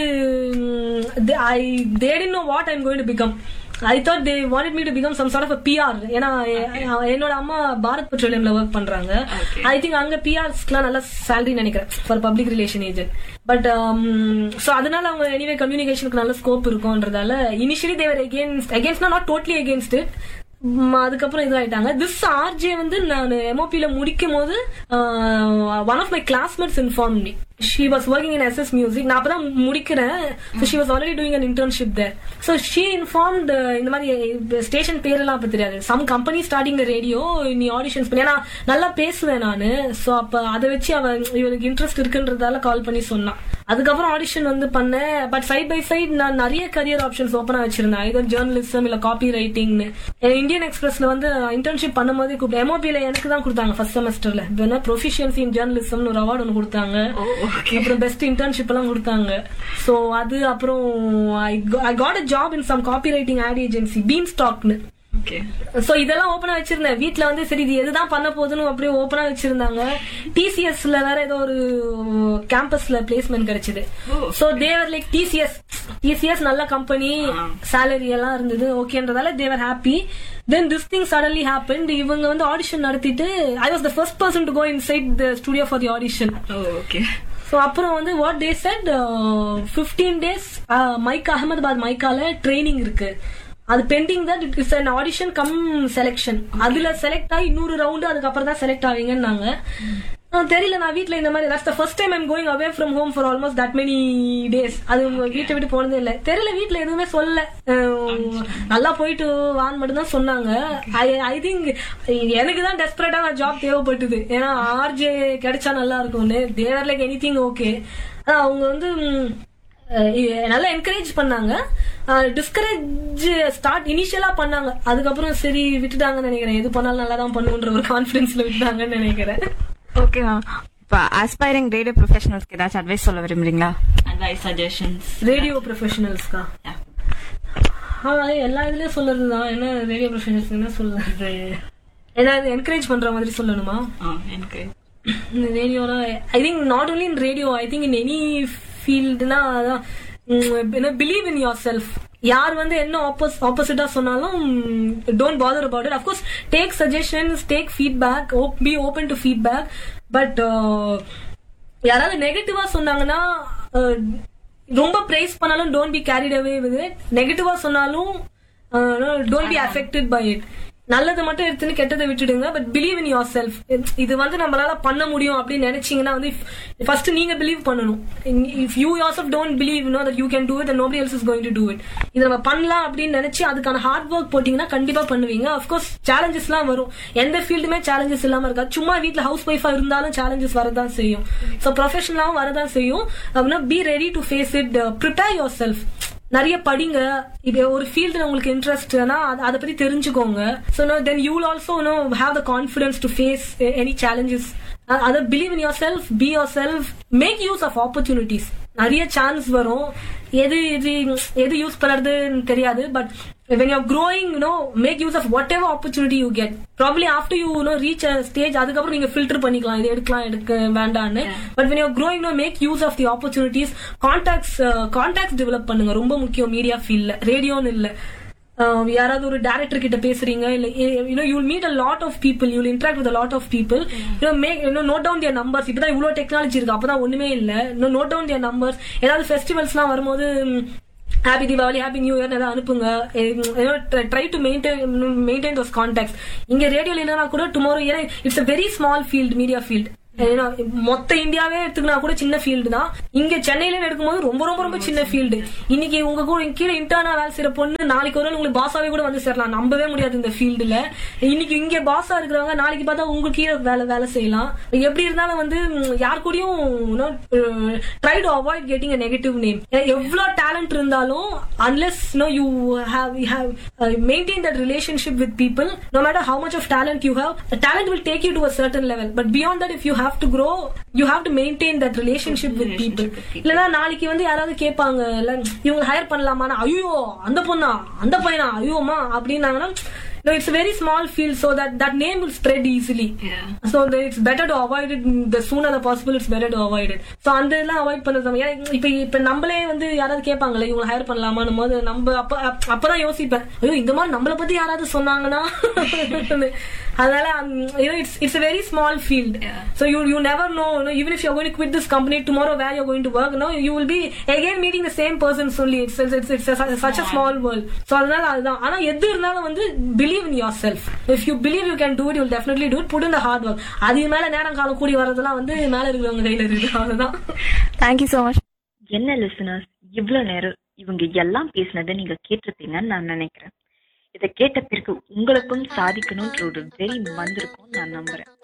I that know what I'm going to become I thought they wanted me to become some sort of PR ஏன்னா எ- என்னோட அம்மா பாரத் பெட்ரோலியம்ல ஒர்க் பண்றாங்க ஐ திங்க் அங்க பிஆர்ஸ்க்குலாம் நல்ல சேலரி நினைக்கிறேன் for public relation agent but so அதனால அவங்க எனிவே கம்யூனிகேஷனுக்கு நல்ல ஸ்கோப் இருக்கும்ன்றதால initially they were against against not totally against it ம், அதுக்கப்புறம் இதாயிட்டாங்க திஸ் ஆர்ஜே வந்து நான் எம்ஓபில முடிக்கும் போது one of my classmates inform me she was working in SS music நான் அப்பதான் முடிக்கிறேன் she was already doing an internship there so she informed இந்த மாதிரி ஸ்டேஷன் பேரெல்லாம் அப்ப தெரியாது சம் கம்பெனி ஸ்டார்டிங் ரேடியோ நீ ஆடிஷன்ஸ் பண்ணி ஏன்னா நல்லா பேசுவேன் நானு ஸோ அப்ப அதை வச்சு அவ இவனுக்கு இன்ட்ரெஸ்ட் இருக்குன்றதால கால் பண்ணி சொன்னான் அதுக்கப்புறம் ஆடிஷன் வந்து பண்ணேன் பட் சைட் பை சைட் நான் நிறைய கரியர் ஆப்ஷன்ஸ் ஓப்பனா வச்சிருந்தேன் இதர் ஜேர்னலிசம் இல்ல காப்பி ரைட்டிங்னு இந்தியன் எக்ஸ்பிரஸ்ல வந்து இன்டர்ன்ஷிப் பண்ணும்போது கூப்பிட்டு எம்ஓபியில எனக்கு தான் கொடுத்தாங்க ஃபர்ஸ்ட் செமஸ்டர்ல வேணா ப்ரொஃபிஷியன்சி இன் ஜேர்னலிசம்னு ஒரு அவார்டு ஒன்று கொடுத்தாங்க அப்புறம் பெஸ்ட் இன்டர்ன்ஷிப் எல்லாம் கொடுத்தாங்க சோ அது அப்புறம் I got a job in some copy writing ad agency been ஸ்டாக்னு சோ இதெல்லாம் ஓபனா வச்சிருந்தேன் வீட்ல வந்து சரி இது எதுதான் பண்ண போகுதுன்னு அப்படியே ஓபனா வச்சிருந்தாங்க டிசிஎஸ்ல வேற ஏதோ ஒரு கேம்பஸ்ல பிளேஸ்மெண்ட் கிடைச்சது so they were like TCS TCS நல்ல கம்பெனி salary எல்லாம் இருந்தது ஓகேன்றதால they were happy then this thing suddenly happen இவங்க வந்து ஆடிஷன் நடத்திட்டு I was the first person to go inside the studio for the audition so அப்புறம் வந்து what they said fifteen days MICA Ahmedabad மைக்கால training இருக்கு அது பெண்டிங் தான் it's an audition cum selection அதுல செலக்ட் ஆகி இன்னொரு ரவுண்டு அதுக்கப்புறம் தான் செலக்ட் ஆவீங்கன்னாங்க ஆஹ் தெரியல நான் வீட்ல இந்த மாதிரி that's the first time I'm going away from home for almost that many days அது உங்க வீட்டை விட்டு போனதே இல்ல தெரியல வீட்ல எதுவுமே சொல்ல அஹ் நல்லா போயிட்டு வான் மட்டும் தான் சொன்னாங்க ஐ ஐ திங்க் எனக்கு தான் டெஸ்பரேட்டான ஜாப் தேவைப்பட்டது ஏன்னா ஆர்ஜே கிடைச்சா நல்லா இருக்கும்னு they were like anything okay அவங்க வந்து ம், அஹ் நல்லா என்கரேஜ் பண்ணாங்க டிஸ்கரேஜ் ஸ்டார்ட் இனிஷியலா பண்ணாங்க அதுக்கப்புறம் சரி விட்டுட்டாங்கன்னு நினைக்கிறேன் எது பண்ணாலும் நல்லா தான் பண்ணுன்ற ஒரு கான்பிடன்ஸ்ல விட்டாங்கன்னு நினைக்கிறேன் ஓகே மேம் இப்போ ஆஸ்பைரிங் ரேடியோ ப்ரொஃபஷனல்ஸ்க்கு ஏதாச்சும் அட்வைஸ் சொல்ல விரும்புறீங்களா advice suggestions ரேடியோ ப்ரொஃபஷனல்ஸ்க்கா ஆ எல்லா இதுலயும் சொல்றது தான் என்ன ரேடியோ ப்ரொஃபஷனல்ஸ் என்ன சொல்றது ஏதாவது என்கரேஜ் பண்ற மாதிரி சொல்லணுமா uh, encourage ரேடியோல I think not only in radio I think in any ஃபீல்டுனா அதான் பிலீவ் இன் யோர் செல்ஃப் யார் வந்து என்ன ஆப்போசிட்டா சொன்னாலும் don't bother about it of course take suggestions take feedback be open to feedback but யாராவது நெகட்டிவா சொன்னாங்கன்னா uh, ரொம்ப பிரைஸ் பண்ணாலும் don't be carried away with it நெகட்டிவா சொன்னாலும் don't be affected by it நல்லதை மட்டும் எடுத்துன்னு கெட்டதை விட்டுடுங்க but believe in yourself இது வந்து நம்மளால பண்ண முடியும் அப்படின்னு நினைச்சீங்கன்னா வந்து ஃபர்ஸ்ட் நீங்க பிலீவ் பண்ணணும் if you yourself don't believe know that you can do it nobody else is going to do it இது நம்ம பண்ணலாம் அப்படின்னு நினைச்சு அதுக்கான ஹார்ட் ஒர்க் போட்டீங்கன்னா கண்டிப்பா பண்ணுவீங்க அஃப்கோர்ஸ் சேலஞ்சஸ் எல்லாம் வரும் எந்த ஃபீல்டுமே சேலஞ்சஸ் இல்லாம இருக்காது சும்மா வீட்ல ஹவுஸ் ஒய்ஃபா இருந்தாலும் சேலஞ்சஸ் வரதான் செய்யும் ஸோ ப்ரொஃபஷனலாவும் வரதான் செய்யும் அப்படின்னா be ready to face it prepare yourself நிறைய படிங்க இப்போ ஒரு ஃபீல்டு உங்களுக்கு இன்ட்ரெஸ்ட்னா அதை பத்தி தெரிஞ்சுக்கோங்க so then you also know have the confidence to face any challenges அதை believe in yourself be yourself make use of opportunities நிறைய சான்ஸ் வரும் எது இது எது யூஸ் பண்றதுன்னு தெரியாது but when you're growing you know make use of whatever opportunity you get probably after you you know reach a stage அதுக்கப்புறம் நீங்க filter பண்ணிக்கலாம் இது எடுக்கலாம் எடுக்க வேண்டாம்னு but when you're growing you know make use of the opportunities contacts uh, contacts develop பண்ணுங்க ரொம்ப முக்கியம் மீடியா ஃபீல்ட்ல ரேடியோன்னு இல்ல Uh, யாராவது ஒரு டேரக்டர் கிட்ட பேசுறீங்க இல்ல you know you meet a lot of people you interact with lot of people you know make you know note down their numbers இப்பதான் இவ்வளவு டெக்னாலஜி இருக்கு அப்பதான் ஒண்ணுமே இல்ல இன்னும் நோட் டவுன் தியர் நம்பர்ஸ் ஏதாவது ஃபெஸ்டிவல்ஸ்லாம் வரும்போது happy Deepavali happy new year ஏதாவது அனுப்புங்க try to maintain maintain those contacts இங்க ரேடியோல இல்லைனா கூட டுமாரோ ஏன்னா it's a very small field media field ஏன்னா மொத்த இந்தியாவே எடுத்துக்கினா கூட சின்ன ஃபீல்டு தான் இங்க சென்னையில எடுக்கும்போது ரொம்ப ரொம்ப ரொம்ப சின்ன ஃபீல்டு இன்னைக்கு உங்க கூட கீழே இன்டர்னா வேலை செய்யற பொண்ணு நாளைக்கு ஒரு நாள் உங்களுக்கு பாஸாவே கூட வந்து சேரலாம் நம்பவே முடியாது இந்த ஃபீல்டுல இன்னைக்கு இங்க பாஸா இருக்கிறவங்க நாளைக்கு பார்த்தா உங்களுக்கு கீழே வேலை வேலை செய்யலாம் எப்படி இருந்தாலும் வந்து ம், யார் கூடயும் try to avoid getting a negative name எவ்வளவு டேலண்ட் இருந்தாலும் unless know you have you have maintain that relationship with people no matter how much of talent you have talent will take you to a certain level but beyond that if you have to grow you have to maintain that relationship with people இல்லனா நாளைக்கு வந்து யாராவது கேட்பாங்க இல்ல இவங்க higher பண்ணலாமா ஐயோ அந்த பொண்ணா அந்த பையனா ஐயோமா அப்படின்னாங்கன்னா No, it's a very small field, so that that name will spread easily. Yeah. So the, it's better to avoid it. The sooner the possible, it's better to avoid it. So அந்த இதெல்லாம் avoid பண்றது ஏன்னா இப்ப இப்ப நம்மளே வந்து யாராவது கேட்பாங்கல்ல இவங்களை ஹையர் பண்ணலாமான்னு போது நம்ம அப்ப அப்ப- அப்பதான் யோசிப்பேன் ஐயோ இந்த மாதிரி நம்மள பத்தி யாராவது சொன்னாங்கன்னா அதனால it's it's a very small field so you you never know you know, even if you're going to quit this company tomorrow where you're going to work no you will be again meeting the same persons only it's it's it's, it's a, such a small world so அதனால அதுதான் ஆனா எது இருந்தாலும் வந்து believe in yourself if you believe you can do it you'll definitely do it put in the hard work அதுக்கு மேல நேரம் காலம் கூடி வர்றதெல்லாம் வந்து மேல இருக்கிறவங்க கையில இருக்கு அவ்வளவுதான் தேங்க்யூ ஸோ மச் என்ன லிசனர்ஸ் இவ்வளவு நேரம் இவங்க எல்லாம் பேசினதை நீங்க கேட்டிருப்பீங்கன்னு நான் நினைக்கிறேன் இதை கேட்ட பிறகு உங்களுக்கும் சாதிக்கணும்ன்ற ஒரு வெறி வந்திருக்கும் நான் நம்புறேன்